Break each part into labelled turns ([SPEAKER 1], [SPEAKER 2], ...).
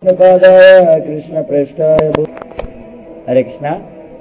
[SPEAKER 1] कृष्णपादाय कृष्णप्रेष्ठाय भू- हरे कृष्णा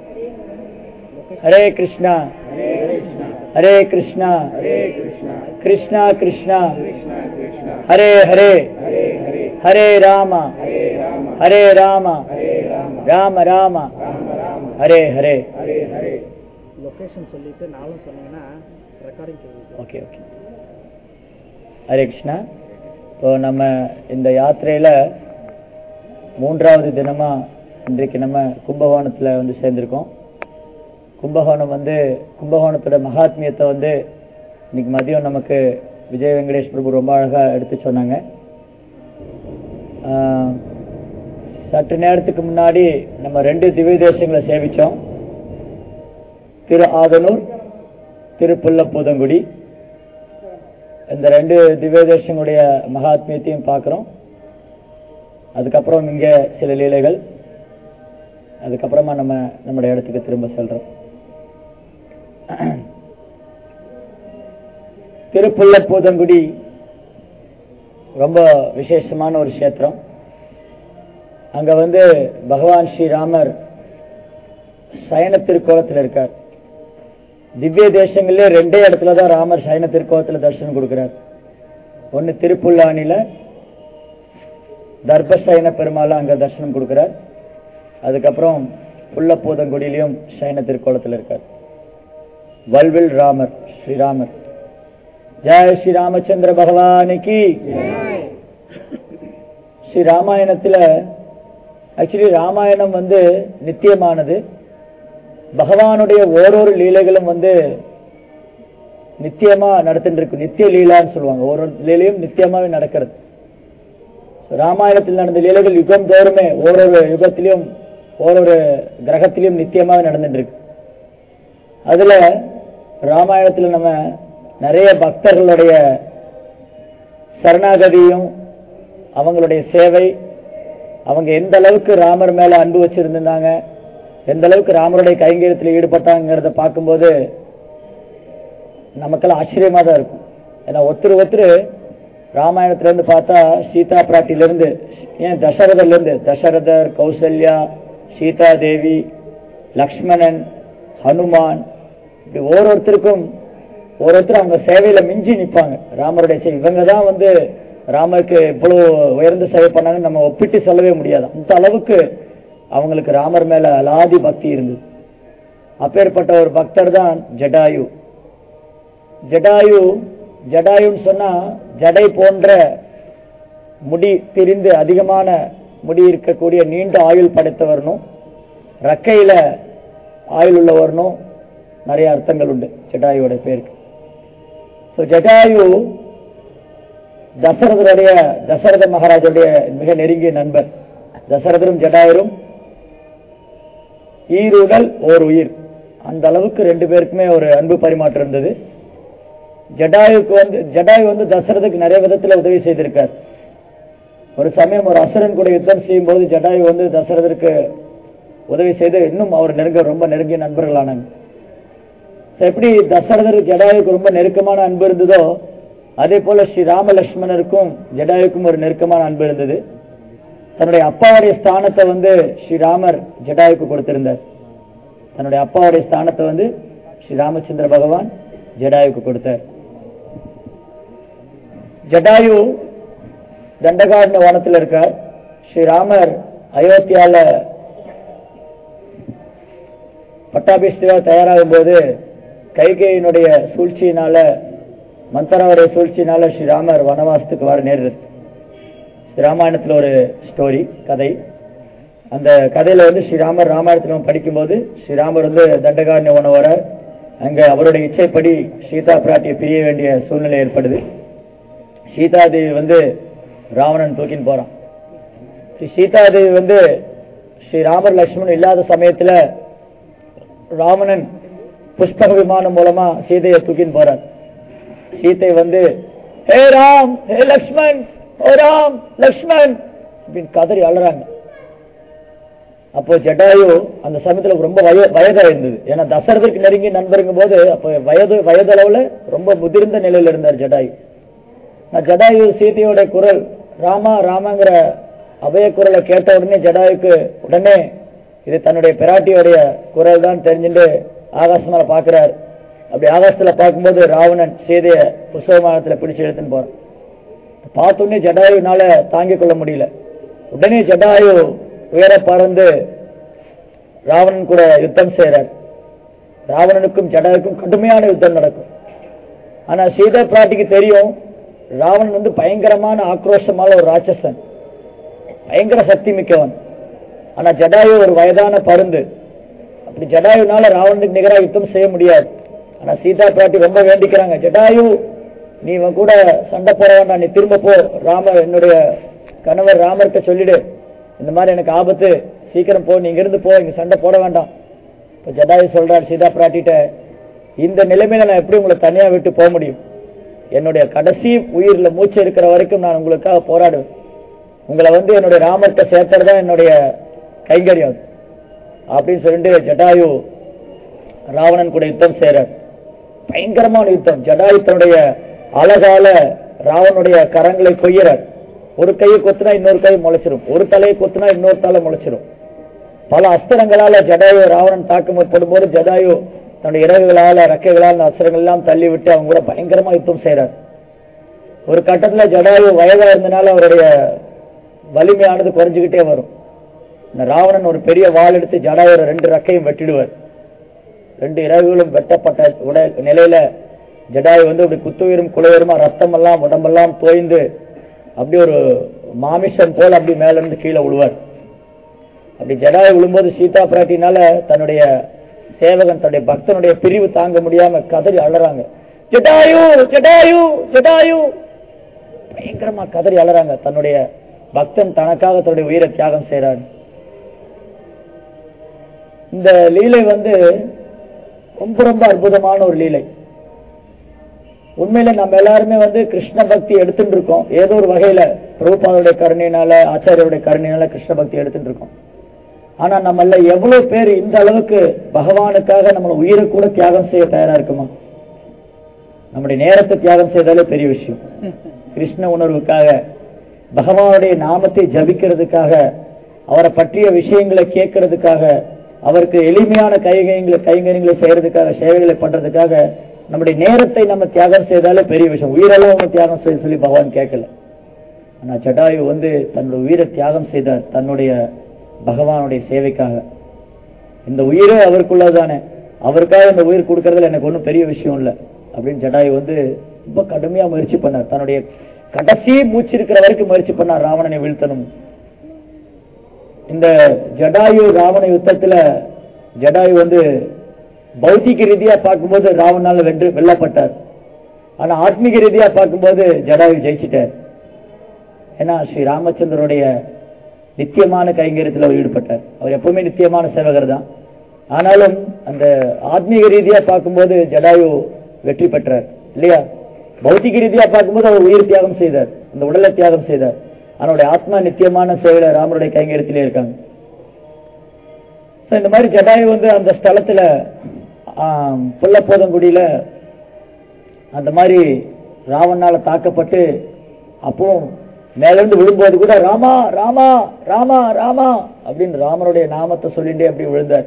[SPEAKER 1] हरे कृष्णा हरे कृष्णा कृष्णा कृष्णा हरे हरे हरे राम हरे राम राम राम हरे हरे
[SPEAKER 2] லொகேஷன் சொல்லிட்டு நாளும் சொன்னீங்கன்னா ரெக்கார்டிங் கேள்வி
[SPEAKER 1] ஓகே ஓகே ஹரே கிருஷ்ணா இப்போ நம்ம இந்த யாத்திரையில மூன்றாவது தினமா இன்றைக்கு நம்ம கும்பகோணத்துல வந்து சேர்ந்திருக்கோம் கும்பகோணம் வந்து கும்பகோணத்தோட மகாத்மியத்தை வந்து இன்னைக்கு மதியம் நமக்கு விஜய் வெங்கடேஷ் பிரபு ரொம்ப அழகா எடுத்து சொன்னாங்க ஆஹ், சற்று நேரத்துக்கு முன்னாடி நம்ம ரெண்டு திவ்ய தேசங்களை சேவிச்சோம் திரு ஆதனூர் திரு புல்லப்பூதங்குடி இந்த ரெண்டு திவ்ய தேசங்களுடைய மகாத்மியத்தையும் பார்க்குறோம் அதுக்கப்புறம் இங்க சில லீலைகள் அதுக்கப்புறமா நம்ம நம்முடைய இடத்துக்கு திரும்ப செல்றோம் திருப்புள்ளப்பூதங்குடி ரொம்ப விசேஷமான ஒரு கஷேத்திரம் அங்க வந்து பகவான் ஸ்ரீராமர் சயன திருக்கோலத்தில் இருக்கார் திவ்ய தேசங்கள்ல ரெண்டே இடத்துல தான் ராமர் சயன திருக்கோலத்துல தரிசனம் கொடுக்கிறார் ஒன்னு திருப்புல்லானில தர்பசயன பெருமாள் அங்க தரிசனம் கொடுக்கிறார் அதுக்கப்புறம் புள்ளப்பூதங்குடியிலையும் சயன திருக்கோலத்தில் இருக்கார் வல்வில் ராமர் ஸ்ரீராமர் ஜெய ஸ்ரீ ராமச்சந்திர பகவானுக்கு ஸ்ரீ ராமாயணத்துல ஆக்சுவலி ராமாயணம் வந்து நித்தியமானது பகவானுடைய ஓரொரு லீலைகளும் வந்து நித்தியமா நடந்துட்டு இருக்கு நித்திய லீலான்னு சொல்லுவாங்க ஒரு லீலையும் நித்தியமாவே நடக்கிறது So, ராமாயணத்தில் நடந்த லீலைகள் யுகம் தோறுமே ஓரொரு யுகத்திலையும் ஓரொரு கிரகத்திலையும் நித்தியமாவே நடந்துட்டு இருக்கு அதுல ராமாயணத்துல நம்ம நிறைய பக்தர்களுடைய சரணாகதியும் அவங்களுடைய சேவை அவங்க எந்த அளவுக்கு ராமர் மேல அன்பு வச்சிருந்தாங்க எந்த அளவுக்கு ராமருடைய கைங்கரியத்தில் ஈடுபட்டாங்கிறத பார்க்கும்போது நமக்கெல்லாம் ஆச்சரியமா தான் இருக்கும் ஏன்னா ஒருத்தர் ஒருத்தர் ராமாயணத்துல இருந்து பார்த்தா சீதா பிராட்டில இருந்து ஏன் தசரதர்ல இருந்து தசரதர் கௌசல்யா சீதா தேவி லக்ஷ்மணன் ஹனுமான் இப்படி ஒவ்வொருத்தருக்கும் ஒவ்வொருத்தரும் அவங்க சேவையில மிஞ்சி நிப்பாங்க ராமருடைய சேவை இவங்க தான் வந்து ராமருக்கு இவ்வளவு உயர்ந்த சேவை பண்ணாங்கன்னு நம்ம ஒப்பிட்டு சொல்லவே முடியாது அந்த அளவுக்கு அவங்களுக்கு ராமர் மேல அலாதி பக்தி இருந்தது அப்பேற்பட்ட ஒரு பக்தர் தான் ஜடாயு ஜடாயு ஜடாயுன்னு சொன்னா ஜடை போன்ற முடி பிரிந்து அதிகமான முடி இருக்கக்கூடிய நீண்ட ஆயுள் படைத்தவர்னும் ரக்கையில ஆயுள் உள்ளவர்னும் நிறைய அர்த்தங்கள் உண்டு ஜடாயுவோட பேருக்கு ஸோ ஜடாயு தசரதருடைய தசரத மகாராஜருடைய மிக நெருங்கிய நண்பர் தசரதரும் ஜடாயரும் ஈருடல் ஓர் உயிர் அந்த அளவுக்கு ரெண்டு பேருக்குமே ஒரு அன்பு பரிமாற்றம் இருந்தது ஜடாயுக்கு வந்து ஜடாயு வந்து தசரதுக்கு நிறைய விதத்துல உதவி செய்திருக்கார் ஒரு சமயம் ஒரு அசுரன் கூட யுத்தம் செய்யும் போது ஜடாயு வந்து தசரதற்கு உதவி செய்து இன்னும் அவர் நெருங்க ரொம்ப நெருங்கிய நண்பர்களானாங்க So, எப்படி தசரதர் ஜடாயுக்கு ரொம்ப நெருக்கமான அன்பு இருந்ததோ அதே போல ஸ்ரீ ராம லட்சுமணருக்கும் ஜடாயுக்கும் ஒரு நெருக்கமான அன்பு இருந்தது தன்னுடைய அப்பாவுடைய ஸ்தானத்தை வந்து ஸ்ரீராமர் ஜடாயுக்கு கொடுத்திருந்தார் தன்னுடைய அப்பாவுடைய ஸ்தானத்தை வந்து ஸ்ரீ ராமச்சந்திர பகவான் ஜடாயுக்கு கொடுத்தார் ஜடாயு தண்டகாரண்ய வனத்தில் இருக்கார் ஸ்ரீராமர் அயோத்தியால பட்டாபிஷேகம் தயாராகும் போது கைகேயினுடைய சூழ்ச்சியினால மந்தராவுடைய சூழ்ச்சியினால ஸ்ரீராமர் வனவாசத்துக்கு வர நேரிடுது ராமாயணத்துல ஒரு ஸ்டோரி கதை அந்த கதையில வந்து ஸ்ரீராமர் ராமாயணத்துல நம்ம படிக்கும்போது ஸ்ரீராமர் வந்து தண்டகாரண்ய வனம் வர அங்க அவருடைய இச்சைப்படி சீதா பிராட்டியை பிரிய வேண்டிய சூழ்நிலை ஏற்படுது சீதாதேவி வந்து ராவணன் தூக்கின்னு போறான் ஸ்ரீ சீதாதேவி வந்து ஸ்ரீராமர் லட்சுமணன் இல்லாத சமயத்துல ராவணன் புஷ்பக விமானம் மூலமா சீதையை தூக்கின்னு போறார் சீதை வந்து ஹே ராம் ஹே லக்ஷ்மண் ஓ ராம் லக்ஷ்மண் அப்படின்னு கதறி அழுறாங்க அப்போ ஜடாயு அந்த சமயத்துல ரொம்ப வய வயதா இருந்தது ஏன்னா தசரதற்கு நெருங்கிய நண்பருங்கும் போது அப்போ வயது வயதளவுல ரொம்ப முதிர்ந்த நிலையில இருந்தார் ஜடாயு நான் ஜடாயு சீதையோட குரல் ராமா ராமாங்கிற அபய குரலை கேட்ட உடனே ஜடாயுக்கு உடனே இது தன்னுடைய பிராட்டியோடைய குரல் தான் தெரிஞ்சுட்டு ஆகாசமால பாக்குறார் அப்படி ஆகாசத்துல பார்க்கும்போது ராவணன் சீதைய புஷ்பமானத்துல பிடிச்சு எடுத்துன்னு போறான் பார்த்த உடனே ஜடாயுனால தாங்கிக் கொள்ள முடியல உடனே ஜடாயு உயர பறந்து ராவணன் கூட யுத்தம் செய்யறார் ராவணனுக்கும் ஜடாயுக்கும் கடுமையான யுத்தம் நடக்கும் ஆனா சீதா பிராட்டிக்கு தெரியும் ராவணன் வந்து பயங்கரமான ஆக்ரோஷமான ஒரு ராட்சசன் பயங்கர சக்தி மிக்கவன் ஆனா ஜடாயு ஒரு வயதான பருந்து அப்படி ஜடாயுனால ராவணனுக்கு நிகரா யுத்தம் செய்ய முடியாது ஆனா சீதா பிராட்டி ரொம்ப வேண்டிக்கிறாங்க ஜடாயு நீ இவன் கூட சண்டை போட வேண்டாம் நீ திரும்ப போ ராமர் என்னுடைய கணவர் ராமர்கிட்ட சொல்லிடு இந்த மாதிரி எனக்கு ஆபத்து சீக்கிரம் போ நீங்க இருந்து போ இங்க சண்டை போட வேண்டாம் இப்ப ஜடாயு சொல்றார் சீதா பிராட்டிட்ட இந்த நிலைமையில நான் எப்படி உங்களை தனியா விட்டு போக முடியும் என்னுடைய கடைசி உயிர்ல மூச்சு இருக்கிற வரைக்கும் நான் உங்களுக்காக போராடுவேன் உங்களை வந்து என்னுடைய ராமர்கிட்ட சேர்த்துறது தான் என்னுடைய கைங்கரியம் அப்படின்னு சொல்லிட்டு ஜடாயு ராவணன் கூட யுத்தம் செய்யறார் பயங்கரமான யுத்தம் ஜடாயு தன்னுடைய அழகால ராவனுடைய கரங்களை கொய்யறார் ஒரு கையை கொத்துனா இன்னொரு கை முளைச்சிரும் ஒரு தலையை கொத்துனா இன்னொரு தலை முளைச்சிரும் பல அஸ்திரங்களால ஜடாயு ராவணன் தாக்கம் ஏற்படும் ஜடாயு தன்னுடைய இறகுகளால ரெக்கைகளால் அந்த அஸ்திரங்கள் எல்லாம் தள்ளி விட்டு அவங்க கூட பயங்கரமா யுத்தம் செய்யறார் ஒரு கட்டத்துல ஜடாயு வயதா இருந்தனால அவருடைய வலிமையானது குறைஞ்சுக்கிட்டே வரும் இந்த ராவணன் ஒரு பெரிய வாள் எடுத்து ஜடாயோட ரெண்டு ரெக்கையும் வெட்டிடுவார் ரெண்டு இறகுகளும் வெட்டப்பட்ட உடல் நிலையில ஜடாயு வந்து அப்படி குத்துயிரும் குளையுருமா ரத்தம் எல்லாம் உடம்பெல்லாம் தோய்ந்து அப்படி ஒரு மாமிசம் போல அப்படி மேல இருந்து கீழே விழுவார் அப்படி ஜடாயு விழும்போது சீதா பிராட்டினால தன்னுடைய சேவகன் தன்னுடைய பக்தனுடைய பிரிவு தாங்க முடியாம கதறி அழறாங்க ஜடாயு ஜடாயு ஜடாயு பயங்கரமா கதறி அழறாங்க தன்னுடைய பக்தன் தனக்காக தன்னுடைய உயிரை தியாகம் செய்யறாரு இந்த லீலை வந்து ரொம்ப ரொம்ப அற்புதமான ஒரு லீலை உண்மையில நம்ம எல்லாருமே வந்து கிருஷ்ண பக்தி எடுத்துட்டு இருக்கோம் ஏதோ ஒரு வகையில பிரபுபாதுடைய கருணையினால ஆச்சாரியோட கருணையினால கிருஷ்ண பக்தி எடுத்துட்டு இருக்கோம் ஆனா நம்மள எவ்வளவு பேர் இந்த அளவுக்கு பகவானுக்காக நம்ம உயிரை கூட தியாகம் செய்ய தயாரா இருக்குமா நம்முடைய நேரத்தை தியாகம் செய்தாலே பெரிய விஷயம் கிருஷ்ண உணர்வுக்காக பகவானுடைய நாமத்தை ஜபிக்கிறதுக்காக அவரை பற்றிய விஷயங்களை கேட்கறதுக்காக அவருக்கு எளிமையான கைகங்களை கைங்கரியங்களை செய்யறதுக்காக சேவைகளை பண்றதுக்காக நம்முடைய நேரத்தை நம்ம தியாகம் செய்தாலே பெரிய விஷயம் உயிரெல்லாம் ஒன்றும் தியாகம் செய்ய சொல்லி பகவான் கேட்கல ஆனா ஜடாயு வந்து தன்னுடைய உயிரை தியாகம் செய்தார் தன்னுடைய பகவானுடைய சேவைக்காக இந்த உயிரே அவருக்குள்ளதானே அவருக்காக இந்த உயிர் கொடுக்கறதுல எனக்கு ஒன்றும் பெரிய விஷயம் இல்லை அப்படின்னு ஜடாயு வந்து ரொம்ப கடுமையா முயற்சி பண்ணார் தன்னுடைய கடைசி மூச்சு இருக்கிற வரைக்கும் முயற்சி பண்ணார் ராவணனை வீழ்த்தணும் இந்த ஜடாயு ராவண யுத்தத்துல ஜடாயு வந்து பௌத்திக ரீதியா பார்க்கும்போது ராவணால வென்று வெல்லப்பட்டார் ஆனா ஆத்மீக ரீதியா பார்க்கும்போது ஜடாயு ஜெயிச்சிட்டார் ஏன்னா ஸ்ரீ ராமச்சந்திரனுடைய நித்தியமான கைங்கரியத்தில் அவர் ஈடுபட்டார் அவர் எப்பவுமே நித்தியமான சேவகர் தான் ஆனாலும் அந்த ஆத்மீக ரீதியா பார்க்கும்போது ஜடாயு வெற்றி பெற்றார் இல்லையா பௌத்திக ரீதியா பார்க்கும்போது அவர் உயிர் தியாகம் செய்தார் அந்த உடலை தியாகம் செய்தார் அவனுடைய ஆத்மா நித்தியமான சேவையில ராமருடைய கைங்கரியத்திலே இருக்காங்க So, இந்த மாதிரி ஜடாயு வந்து அந்த ஸ்தலத்துல ஆம், புல்லப்போதங்குடியில அந்த மாதிரி ராவணால தாக்கப்பட்டு அப்போ மேல இருந்து விழும்போது கூட ராமா ராமா ராமா ராமா அப்படின்னு ராமருடைய நாமத்தை சொல்லிட்டே அப்படி விழுந்தார்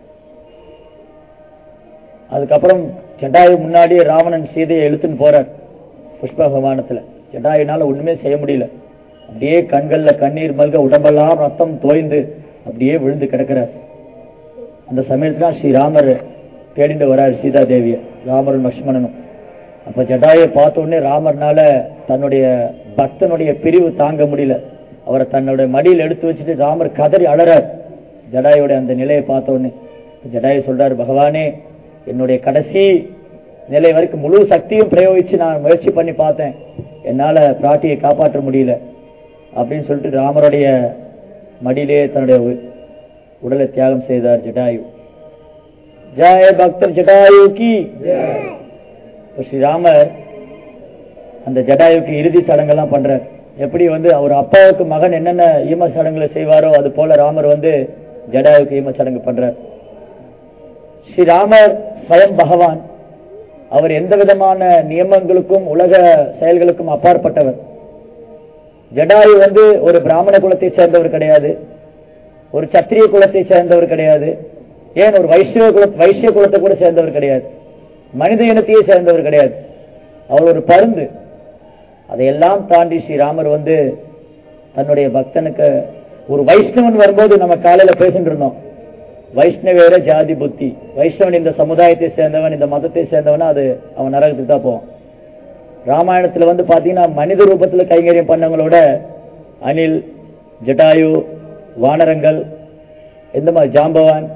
[SPEAKER 1] அதுக்கப்புறம் ஜடாயு முன்னாடியே ராவணன் சீதையை இழுத்துன்னு போறார் புஷ்ப விமானத்துல ஜடாயுனால ஒண்ணுமே செய்ய முடியல அப்படியே கண்கள்ல கண்ணீர் மல்க உடம்பெல்லாம் ரத்தம் தோய்ந்து அப்படியே விழுந்து கிடக்கிறார் அந்த சமயத்துல தான் ஸ்ரீராமர் தேடிட்டு வராரு சீதா தேவிய ராமரும் லக்ஷ்மணனும் அப்ப ஜடாயை பார்த்த உடனே ராமர்னால தன்னுடைய பக்தனுடைய பிரிவு தாங்க முடியல அவரை தன்னுடைய மடியில் எடுத்து வச்சுட்டு ராமர் கதறி அழறார் ஜடாயோட அந்த நிலையை பார்த்த உடனே ஜடாயு சொல்றாரு பகவானே என்னுடைய கடைசி நிலை வரைக்கும் முழு சக்தியும் பிரயோகிச்சு நான் முயற்சி பண்ணி பார்த்தேன் என்னால பிராட்டியை காப்பாற்ற முடியல அப்படின்னு சொல்லிட்டு ராமருடைய மடியிலே தன்னுடைய உ- உடலை தியாகம் செய்தார் ஜடாயு ஜெய பக்தர் ஜடாயு கி இப்ப ஸ்ரீராமர் அந்த ஜடாயுக்கு இறுதி சடங்கெல்லாம் பண்றார் எப்படி வந்து அவர் அப்பாவுக்கு மகன் என்னென்ன ஈம சடங்குகளை செய்வாரோ அது போல ராமர் வந்து ஜடாயுக்கு ஈம சடங்கு பண்றார் ஸ்ரீராமர் ஸ்வயம் பகவான் அவர் எந்த விதமான நியமங்களுக்கும் உலக செயல்களுக்கும் அப்பாற்பட்டவர் ஜடாயு வந்து ஒரு பிராமண குலத்தை சேர்ந்தவர் கிடையாது ஒரு சத்திரிய குலத்தை சேர்ந்தவர் கிடையாது ஏன் ஒரு வைஷ்ணவ குல வைஷ்ய குலத்தை கூட சேர்ந்தவர் கிடையாது மனித இனத்தையே சேர்ந்தவர் கிடையாது அவர் ஒரு பருந்து அதையெல்லாம் தாண்டி ஸ்ரீராமர் வந்து தன்னுடைய பக்தனுக்கு ஒரு வைஷ்ணவன் வரும்போது நம்ம காலையில பேசிட்டு இருந்தோம் வைஷ்ணவேர ஜாதி புத்தி வைஷ்ணவன் இந்த சமுதாயத்தை சேர்ந்தவன் இந்த மதத்தை சேர்ந்தவன் அது அவன் நரகத்துக்கு தான் போவான் ராமாயணத்துல வந்து பாத்தீங்கன்னா மனித ரூபத்துல கைங்கரியம் பண்ணவங்களோட அனில் ஜட்டாயு வானரங்கள் எந்த மாதிரி ஜாம்பவான்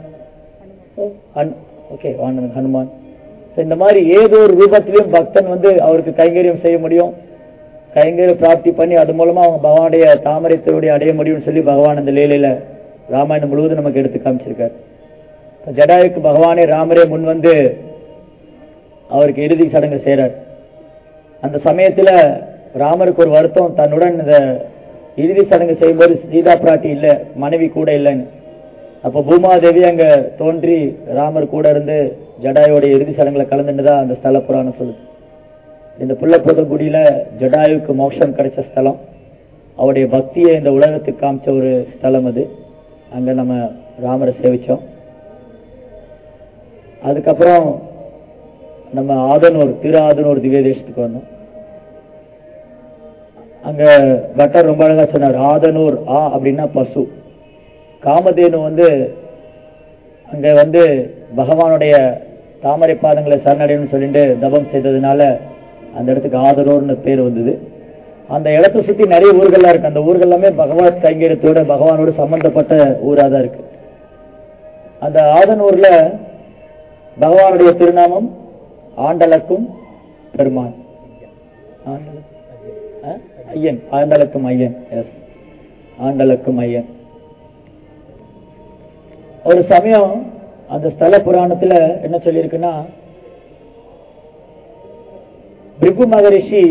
[SPEAKER 1] ஓகே வானரன் ஹனுமான் So, இந்த மாதிரி ஏதோ ஒரு ரூபத்திலையும் பக்தன் வந்து அவருக்கு கைங்கரியம் செய்ய முடியும் கைங்கரிய பிராப்தி பண்ணி அது மூலமா அவங்க பகவானுடைய தாமரை திருவடி அடைய முடியும்னு சொல்லி பகவான் அந்த லீலையில ராமாயணம் முழுவதும் நமக்கு எடுத்து காமிச்சிருக்காரு இப்ப ஜடாயுக்கு பகவானே ராமரே முன் வந்து அவருக்கு இறுதி சடங்கு செய்றார் அந்த சமயத்துல ராமருக்கு ஒரு வருத்தம் தன்னுடன் இந்த இறுதி சடங்கு செய்யும்போது சீதா பிராட்டி இல்ல மனைவி கூட இல்லைன்னு அப்போ பூமாதேவி அங்க தோன்றி ராமர் கூட இருந்து ஜடாயோட இறுதி சடங்குல கலந்துட்டுதா அந்த ஸ்தல புராணம் சொல்லுது இந்த புள்ளப்போத குடியில ஜடாயுக்கு மோட்சம் கிடைச்ச ஸ்தலம் அவருடைய பக்தியை இந்த உலகத்துக்கு காமிச்ச ஒரு ஸ்தலம் அது அங்க நம்ம ராமரை சேவிச்சோம் அதுக்கப்புறம் நம்ம ஆதனூர் திரு ஆதனூர் திவ்ய தேசத்துக்கு வந்தோம் அங்க பட்டர் ரொம்ப அழகா சொன்னார் ஆதனூர் ஆ அப்படின்னா பசு காமதேனு வந்து அங்க வந்து பகவானுடைய தாமரை பாதங்களை சரணடையணும்னு சொல்லிட்டு தபம் செய்ததுனால அந்த இடத்துக்கு ஆதனூர்னு பேர் வந்தது அந்த இடத்தை சுத்தி நிறைய ஊர்கள்லாம் இருக்கு அந்த ஊர்கள் எல்லாமே பகவத் கைங்கரியத்தோட பகவானோட சம்பந்தப்பட்ட ஊரா தான் இருக்கு அந்த ஆதனூர்ல பகவானுடைய திருநாமம் ஆண்டலக்கும் பெருமான் ஆண்டலக்கும் ஆ? ஐயன் ஆண்டலக்கும் ஐயன் எஸ் ஆண்டலக்கும் ஐயன் ஒரு சமயம் அந்த ஸ்தல புராணத்துல என்ன சொல்லியிருக்குன்னா பிரிகு மகரிஷி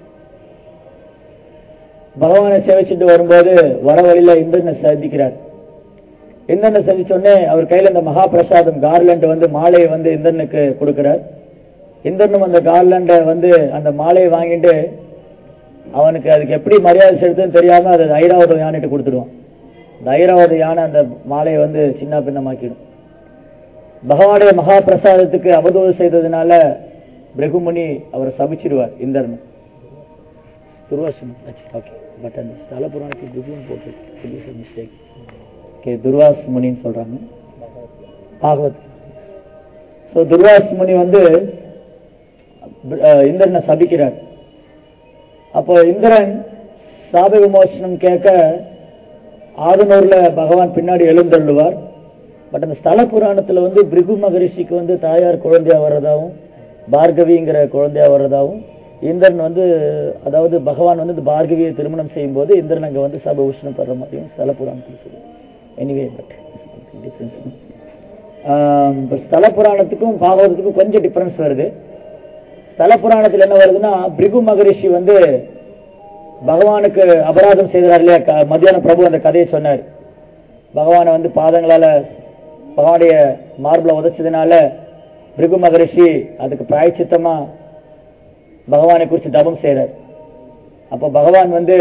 [SPEAKER 1] பகவானை சேவிச்சுட்டு வரும்போது வர வழியில இந்திரனை சந்திக்கிறார் இந்திரனை சந்திச்ச உடனே அவர் கையில இந்த மகா பிரசாதம் கார்லண்ட் வந்து மாலையை வந்து இந்திரனுக்கு கொடுக்கிறார் இந்திரனும் அந்த கார்லண்டை வந்து அந்த மாலையை வாங்கிட்டு அவனுக்கு அதுக்கு எப்படி மரியாதை செலுத்துன்னு தெரியாம அதை ஐராவத யானைட்டு கொடுத்துடுவான் இந்த ஐராவத யானை அந்த மாலையை வந்து சின்ன பின்னமாக்கிடும் பகவானுடைய மகா பிரசாதத்துக்கு அவதூறு செய்ததுனால பிருகுமுனி அவரை சபிச்சிடுவார் இந்திரன் துர்வாசம் ஓகே பட் அந்த ஸ்தல புராணத்துக்கு பிருகுன்னு போட்டு மிஸ்டேக் ஓகே துர்வாஸ் முனின்னு சொல்றாங்க பாகவத் ஸோ துர்வாஸ் முனி வந்து அஹ், இந்திரனை சபிக்கிறார் அப்போ இந்திரன் சாப விமோசனம் கேட்க ஆதனூர்ல பகவான் பின்னாடி எழுந்தள்ளுவார் பட் அந்த ஸ்தல புராணத்துல வந்து பிருகு மகரிஷிக்கு வந்து தாயார் குழந்தையா வர்றதாவும் பார்கவிங்கிற குழந்தையா வர்றதாவும் இந்திரன் வந்து அதாவது பகவான் வந்து இந்த பார்கவியை திருமணம் செய்யும் போது இந்திரன் அங்க வந்து சப உஷ்ணம் படுற மாதிரியும் ஸ்தல புராணத்தில் சொல்லுது எனிவே பட் டிஃபரன்ஸ் ஸ்தல புராணத்துக்கும் பாகவதத்துக்கும் கொஞ்சம் டிஃபரன்ஸ் வருது ஸ்தல புராணத்துல என்ன வருதுன்னா பிருகு மகரிஷி வந்து பகவானுக்கு அபராதம் செய்கிறார் இல்லையா க- மத்தியானம் பிரபு அந்த கதையை சொன்னார் பகவானை வந்து பாதங்களால பகவானுடைய மார்பிள உதைச்சதுனால பிருகு மகரிஷி அதுக்கு பிராயச்சித்தமா பகவானை குறித்து தபம் செய்றார் அப்போ பகவான் வந்து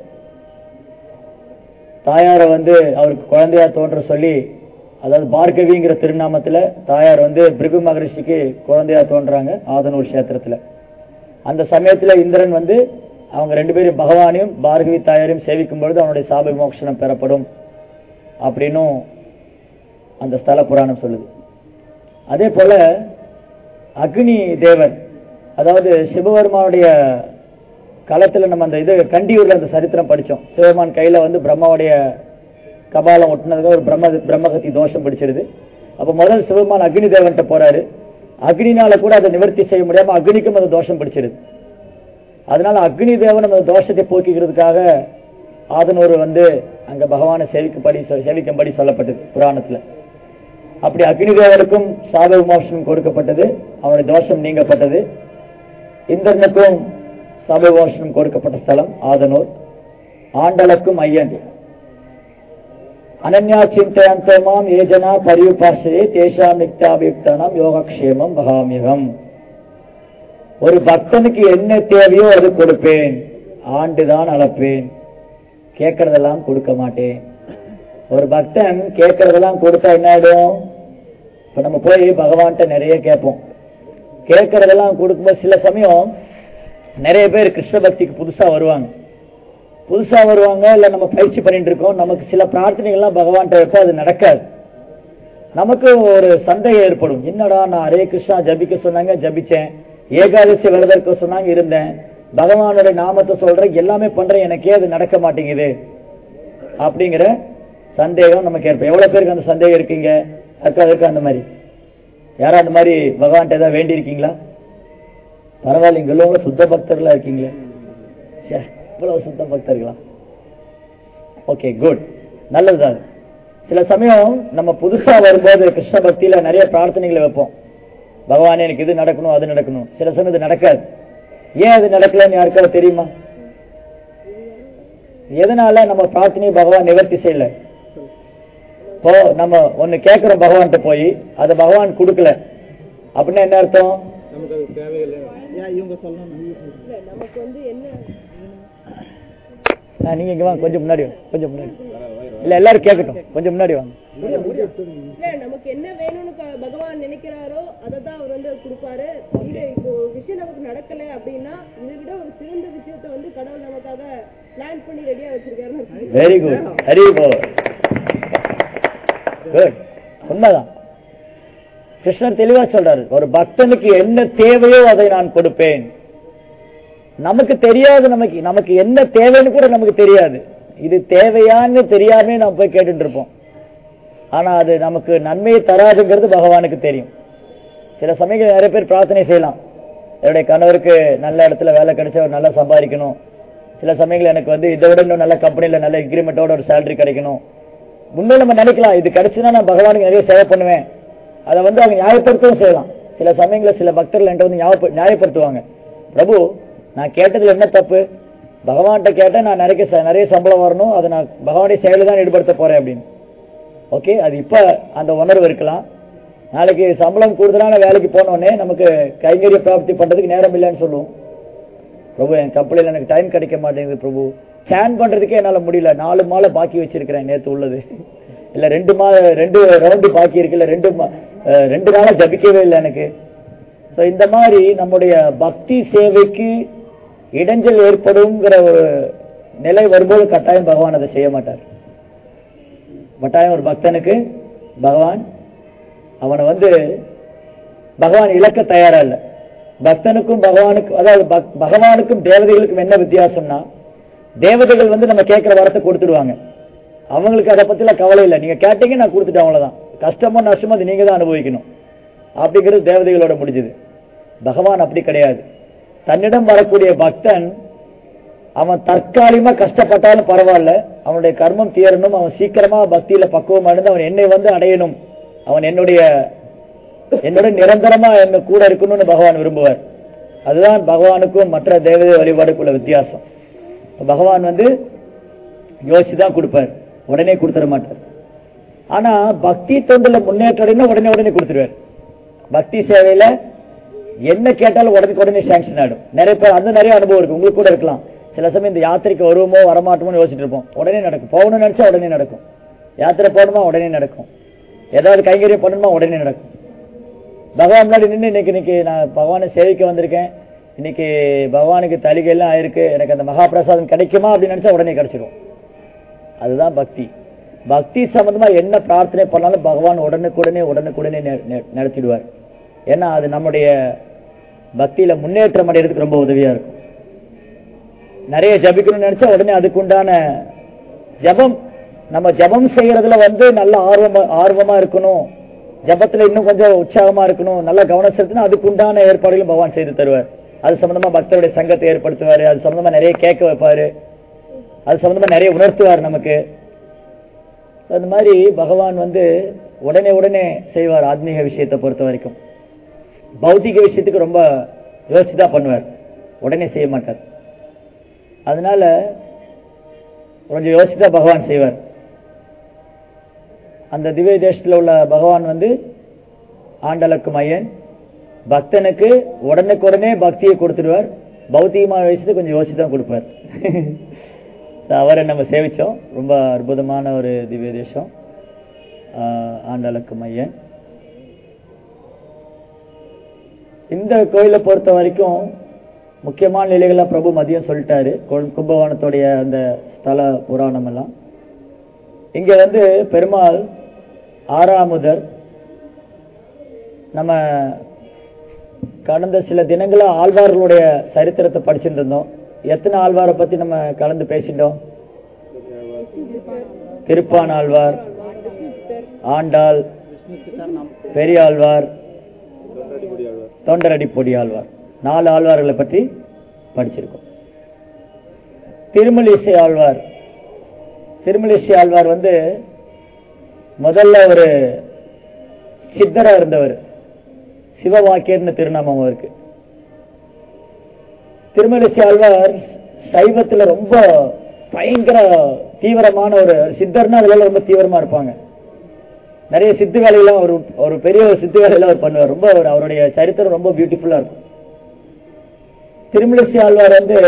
[SPEAKER 1] தாயாரை வந்து அவருக்கு குழந்தையா தோன்ற சொல்லி அதாவது பார்கவிங்கிற திருநாமத்துல தாயார் வந்து பிருகு மகரிஷிக்கு குழந்தையா தோன்றாங்க ஆதனூர் கஷேத்திரத்துல அந்த சமயத்துல இந்திரன் வந்து அவங்க ரெண்டு பேரும் பகவானையும் பார்கவி தாயாரையும் சேவிக்கும் பொழுது அவனுடைய சாப விமோசனம் பெறப்படும் அப்படின்னும் அந்த ஸ்தல புராணம் சொல்லுது அதே போல அக்னி தேவன் அதாவது சிவபெருமானுடைய களத்துல நம்ம அந்த இது கண்டியூர்ல அந்த சரித்திரம் படிச்சோம் சிவபெருமான் கையில வந்து பிரம்மாவுடைய கபாலம் ஒட்டினதுக்கு ஒரு பிரம்ம பிரம்மகத்தி தோஷம் பிடிச்சிருது அப்ப முதல் சிவபெருமான் அக்னி தேவன்கிட்ட போறாரு அக்னினால கூட அதை நிவர்த்தி செய்ய முடியாம அக்னிக்கும் அந்த தோஷம் பிடிச்சிருது அதனால அக்னி தேவன் அந்த தோஷத்தை போக்கிக்கிறதுக்காக ஆதனூர் வந்து அங்க பகவானை சேவிக்கப்படி சேவிக்கும்படி சொல்லப்பட்டது புராணத்துல அப்படி அக்னி தேவனுக்கும் சாப விமோசனம் கொடுக்கப்பட்டது அவனுடைய தோஷம் நீங்கப்பட்டது இந்திரனுக்கும் சாப விமோசனம் கொடுக்கப்பட்ட ஸ்தலம் ஆதனூர் ஆண்டலுக்கும் ஐயன் அனன்யா சிந்தையந்தோ மாம் ஏஜனா பரியுபாசே தேஷாம் நிக்தாபியுக்தானாம் யோகக்ஷேமம் பகாமியம் ஒரு பக்தனுக்கு என்ன தேவையோ அது கொடுப்பேன் ஆண்டுதான் அளப்பேன் கேட்கறதெல்லாம் கொடுக்க மாட்டேன் ஒரு பக்தன் கேட்கறதெல்லாம் கொடுத்தா என்ன ஆயிடும் இப்ப நம்ம போய் பகவான்கிட்ட நிறைய கேட்போம் கேட்கறதெல்லாம் கொடுக்கும்போது சில சமயம் நிறைய பேர் கிருஷ்ண பக்திக்கு புதுசா வருவாங்க புதுசா வருவாங்க இல்ல நம்ம பயிற்சி பண்ணிட்டு இருக்கோம் நமக்கு சில பிரார்த்தனைகள்லாம் பகவான்கிட்ட வைப்போம் அது நடக்காது நமக்கு ஒரு சந்தேகம் ஏற்படும் என்னடா நான் ஹரே கிருஷ்ணா ஜபிக்க சொன்னாங்க ஜபிச்சேன் ஏகாதசி விரதற்கு சொன்னாங்க இருந்தேன் பகவானோட நாமத்தை சொல்றேன் எல்லாமே பண்றேன் எனக்கே அது நடக்க மாட்டேங்குது அப்படிங்கிற சந்தேகம் நமக்கு ஏற்படும் எவ்வளவு பேருக்கு அந்த சந்தேகம் இருக்கீங்க அக்கா இருக்கு அந்த மாதிரி யாரும் அந்த மாதிரி பகவான்கிட்ட ஏதாவது வேண்டி இருக்கீங்களா பரவாயில்ல இங்க உள்ளவங்க சுத்த பக்தர்களா இருக்கீங்களே ச்சே, இவ்வளவு சுத்த பக்தர்களா ஓகே குட் நல்லதுதான் அது. சில சமயம் நம்ம புதுசா வரும்போது கிருஷ்ண பக்தியில நிறைய பிரார்த்தனைகளை வைப்போம் பகவானே எனக்கு இது நடக்கணும் அது நடக்கணும் சில சமயம் இது நடக்காது ஏன் அது நடக்கலன்னு யாருக்காவது தெரியுமா எதனால நம்ம பிரார்த்தனையை பகவான் நிவர்த்தி செய்யல இப்போ நம்ம ஒண்ணு கேட்கிறோம் பகவான்கிட்ட போய் அதை பகவான் கொடுக்கல அப்படின்னா என்ன அர்த்தம்
[SPEAKER 2] நமக்கு அது தேவையில்லை ஏன் இவங்க சொல்லணும்
[SPEAKER 3] இல்ல நமக்கு வந்து என்ன
[SPEAKER 1] ஆ, நீங்க இங்க வாங்க கொஞ்சம் முன்னாடி வாங்க கொஞ்சம் முன்னாடி இல்ல எல்லாரும் கேட்கட்டும் கொஞ்சம் முன்னாடி வாங்க
[SPEAKER 3] இல்ல நமக்கு என்ன வேணும்னு க- பகவான் நினைக்கிறாரோ அதை தான் அவர் வந்து கொடுப்பாரு இது இப்போ ஒரு விஷயம் நமக்கு நடக்கல அப்படின்னா இதை விட ஒரு சிறந்த விஷயத்தை வந்து கடவுள் நமக்காக பிளான் பண்ணி ரெடியா வச்சிருக்காருன்னு அர்த்தம்.
[SPEAKER 1] Very good very good good உண்மைதான் கிருஷ்ணர் தெளிவா சொல்றாரு ஒரு பக்தனுக்கு என்ன தேவையோ அதை நான் கொடுப்பேன் நமக்கு தெரியாது நமக்கு நமக்கு என்ன தேவைன்னு கூட நமக்கு தெரியாது இது தேவையான்னு தெரியாமே நம்ம போய் கேட்டுட்டு இருப்போம் ஆனா அது நமக்கு நன்மையை தராதுங்கிறது பகவானுக்கு தெரியும் சில சமயங்கள் நிறைய பேர் பிரார்த்தனை செய்யலாம் என்னுடைய கணவருக்கு நல்ல இடத்துல வேலை கிடைச்சா அவர் நல்லா சம்பாதிக்கணும் சில சமயங்கள் எனக்கு வந்து இதை விட இன்னும் நல்ல கம்பெனில நல்ல இன்க்ரிமெண்டோட ஒரு சேலரி கிடைக்கணும் முன்னே நம்ம நினைக்கலாம் இது கிடைச்சுன்னா நான் பகவானுக்கு நிறைய சேவை பண்ணுவேன் அதை வந்து அவங்க நியாயப்படுத்தவும் செய்யலாம் சில சமயங்களில் சில பக்தர்கள் என்கிட்ட வந்து ஞாபக- நியாயப்படுத்துவாங்க பிரபு நான் கேட்டதுல என்ன தப்பு பகவான்கிட்ட கேட்டேன் நான் நிறைய ச- நிறைய சம்பளம் வரணும் அதை நான் பகவானுடைய செயலில் தான் ஈடுபடுத்த போறேன் அப்படின்னு ஓகே அது இப்ப அந்த உணர்வு இருக்கலாம் நாளைக்கு சம்பளம் கூடுதலான வேலைக்கு போனோடனே நமக்கு கைங்கரிய பிராப்தி பண்றதுக்கு நேரம் இல்லைன்னு சொல்லுவோம் பிரபு என் கப்பலில் எனக்கு டைம் கிடைக்க மாட்டேங்குது பிரபு ஸ்கேன் பண்றதுக்கே என்னால முடியல நாலு மாலை பாக்கி வச்சிருக்கிறேன் நேத்து உள்ளது இல்ல ரெண்டு மா ரெண்டு ரவுண்டு பாக்கி இருக்கு இல்ல ரெண்டு மா- அஹ், ரெண்டு நாளா ஜபிக்கவே இல்லை எனக்கு So, இந்த மாதிரி நம்முடைய பக்தி சேவைக்கு இடைஞ்சல் ஏற்படுங்கிற ஒரு நிலை வரும்போது கட்டாயம் பகவான் அதை செய்ய மாட்டார் கட்டாயம் ஒரு பக்தனுக்கு பகவான் அவனை வந்து பகவான் இழக்க தயாரா இல்ல பக்தனுக்கும் பகவானுக்கும் அதாவது பக்- பகவானுக்கும் தேவதைகளுக்கும் என்ன வித்தியாசம்னா தேவதைகள் வந்து நம்ம கேட்கிற வரத்தை கொடுத்துடுவாங்க அவங்களுக்கு அதை பத்தில கவலை இல்லை நீங்க கேட்டீங்க நான் கொடுத்துட்டேன் அவ்வளவுதான் கஷ்டமோ நஷ்டமோ அது நீங்க தான் அனுபவிக்கணும் அப்படிங்கிறது தேவதைகளோட முடிஞ்சது பகவான் அப்படி கிடையாது தன்னிடம் வரக்கூடிய பக்தன் அவன் தற்காலிகமா கஷ்டப்பட்டாலும் பரவாயில்ல அவனுடைய கர்மம் தீரணும் அவன் சீக்கிரமா பக்தியில பக்குவம் அடைந்து அவன் என்னை வந்து அடையணும் அவன் என்னுடைய என்னோட நிரந்தரமா என்ன கூட இருக்கணும்னு பகவான் விரும்புவார் அதுதான் பகவானுக்கும் மற்ற தேவதை வழிபாடுக்குள்ள வித்தியாசம் பகவான் வந்து யோசிச்சு தான் கொடுப்பார் உடனே கொடுத்துட மாட்டார் ஆனா பக்தி தொண்டுல முன்னேற்றம் அடையணும் உடனே உடனே கொடுத்துருவார் பக்தி சேவையில என்ன கேட்டாலும் உடனே உடனே சாங்ஷன் ஆயிடும் நிறைய பேர் அந்த நிறைய அனுபவம் இருக்கு உங்களுக்கு கூட இருக்கலாம் சில சமயம் இந்த யாத்திரைக்கு வருவோமோ வரமாட்டோமோ யோசிச்சுட்டு இருப்போம் உடனே நடக்கும் போகணும்னு நினைச்சா உடனே நடக்கும் யாத்திரை போகணுமா உடனே நடக்கும் ஏதாவது கைங்கரியம் பண்ணணுமா உடனே நடக்கும் பகவான் முன்னாடி நின்று இன்னைக்கு இன்னைக்கு நான் பகவானை சேவிக்க வந்திருக்கேன் இன்னைக்கு பகவானுக்கு தலிகை எல்லாம் ஆயிருக்கு எனக்கு அந்த மகாபிரசாதம் கிடைக்குமா அப்படின்னு நினைச்சா உடனே கிடைச்சிடும் அதுதான் பக்தி பக்தி சம்பந்தமா என்ன பிரார்த்தனை பண்ணாலும் பகவான் உடனுக்குடனே உடனுக்குடனே நெ- நெ- நடத்திடுவார் ஏன்னா அது நம்முடைய பக்தியில முன்னேற்றம் அடைகிறதுக்கு ரொம்ப உதவியா இருக்கும் நிறைய ஜபிக்கணும்னு நினைச்சா உடனே அதுக்குண்டான ஜபம் நம்ம ஜபம் செய்யறதுல வந்து நல்ல ஆர்வமா ஆர்வமா இருக்கணும் ஜபத்துல இன்னும் கொஞ்சம் உற்சாகமா இருக்கணும் நல்ல கவனம் செலுத்தினா அதுக்குண்டான ஏற்பாடுகளும் பகவான் செய்து தருவார் அது சம்பந்தமா பக்தருடைய சங்கத்தை ஏற்படுத்துவாரு அது சம்பந்தமா நிறைய கேட்க வைப்பாரு அது சம்பந்தமா நிறைய உணர்த்துவார் நமக்கு அந்த மாதிரி பகவான் வந்து உடனே உடனே செய்வார் ஆத்மீக விஷயத்தை பொறுத்த வரைக்கும் பௌத்திக விஷயத்துக்கு ரொம்ப யோசிச்சுதான் பண்ணுவார் உடனே செய்ய மாட்டார் அதனால கொஞ்சம் யோசிச்சுதான் பகவான் செய்வார் அந்த திவ்ய தேசத்துல உள்ள பகவான் வந்து ஆண்டலுக்கு மையன் பக்தனுக்கு உடனுக்குடனே பக்தியை கொடுத்துடுவார் பௌத்திகமான விஷயத்தை கொஞ்சம் யோசிச்சு தான் கொடுப்பார் So, அவரை நம்ம சேவிச்சோம் ரொம்ப அற்புதமான ஒரு திவ்ய தேசம் ஆஹ் ஆண்டாளுக்கு மையன் இந்த கோயிலை பொறுத்த வரைக்கும் முக்கியமான நிலைகளை பிரபு மதியம் சொல்லிட்டாரு கொ- கும்பகோணத்துடைய அந்த ஸ்தல புராணம் எல்லாம் இங்க வந்து பெருமாள் ஆறாமுதர் நம்ம கடந்த சில தினங்களா ஆழ்வார்களுடைய சரித்திரத்தை படிச்சுட்டு இருந்தோம் எத்தனை ஆழ்வாரை பத்தி நம்ம கலந்து பேசிட்டோம் திருப்பான் ஆழ்வார் ஆண்டாள் பெரியாழ்வார் தொண்டரடி பொடி ஆழ்வார் நாலு ஆழ்வார்களை பற்றி படிச்சிருக்கோம் திருமலிசை ஆழ்வார் திருமலிசை ஆழ்வார் வந்து முதல்ல ஒரு சித்தரா இருந்தவர் சிவவாக்கியர்னு திருநாமம் அவருக்கு திருமலிசை ஆழ்வார் சைவத்துல ரொம்ப பயங்கர தீவிரமான ஒரு சித்தர்னா அதுல ரொம்ப தீவிரமா இருப்பாங்க நிறைய சித்து வேலையெல்லாம் ஒரு ஒரு பெரிய ஒரு சித்து வேலையெல்லாம் அவர் பண்ணுவார் ரொம்ப ஒரு அவருடைய சரித்திரம் ரொம்ப பியூட்டிஃபுல்லா இருக்கும் திருமலிசை ஆழ்வார் வந்து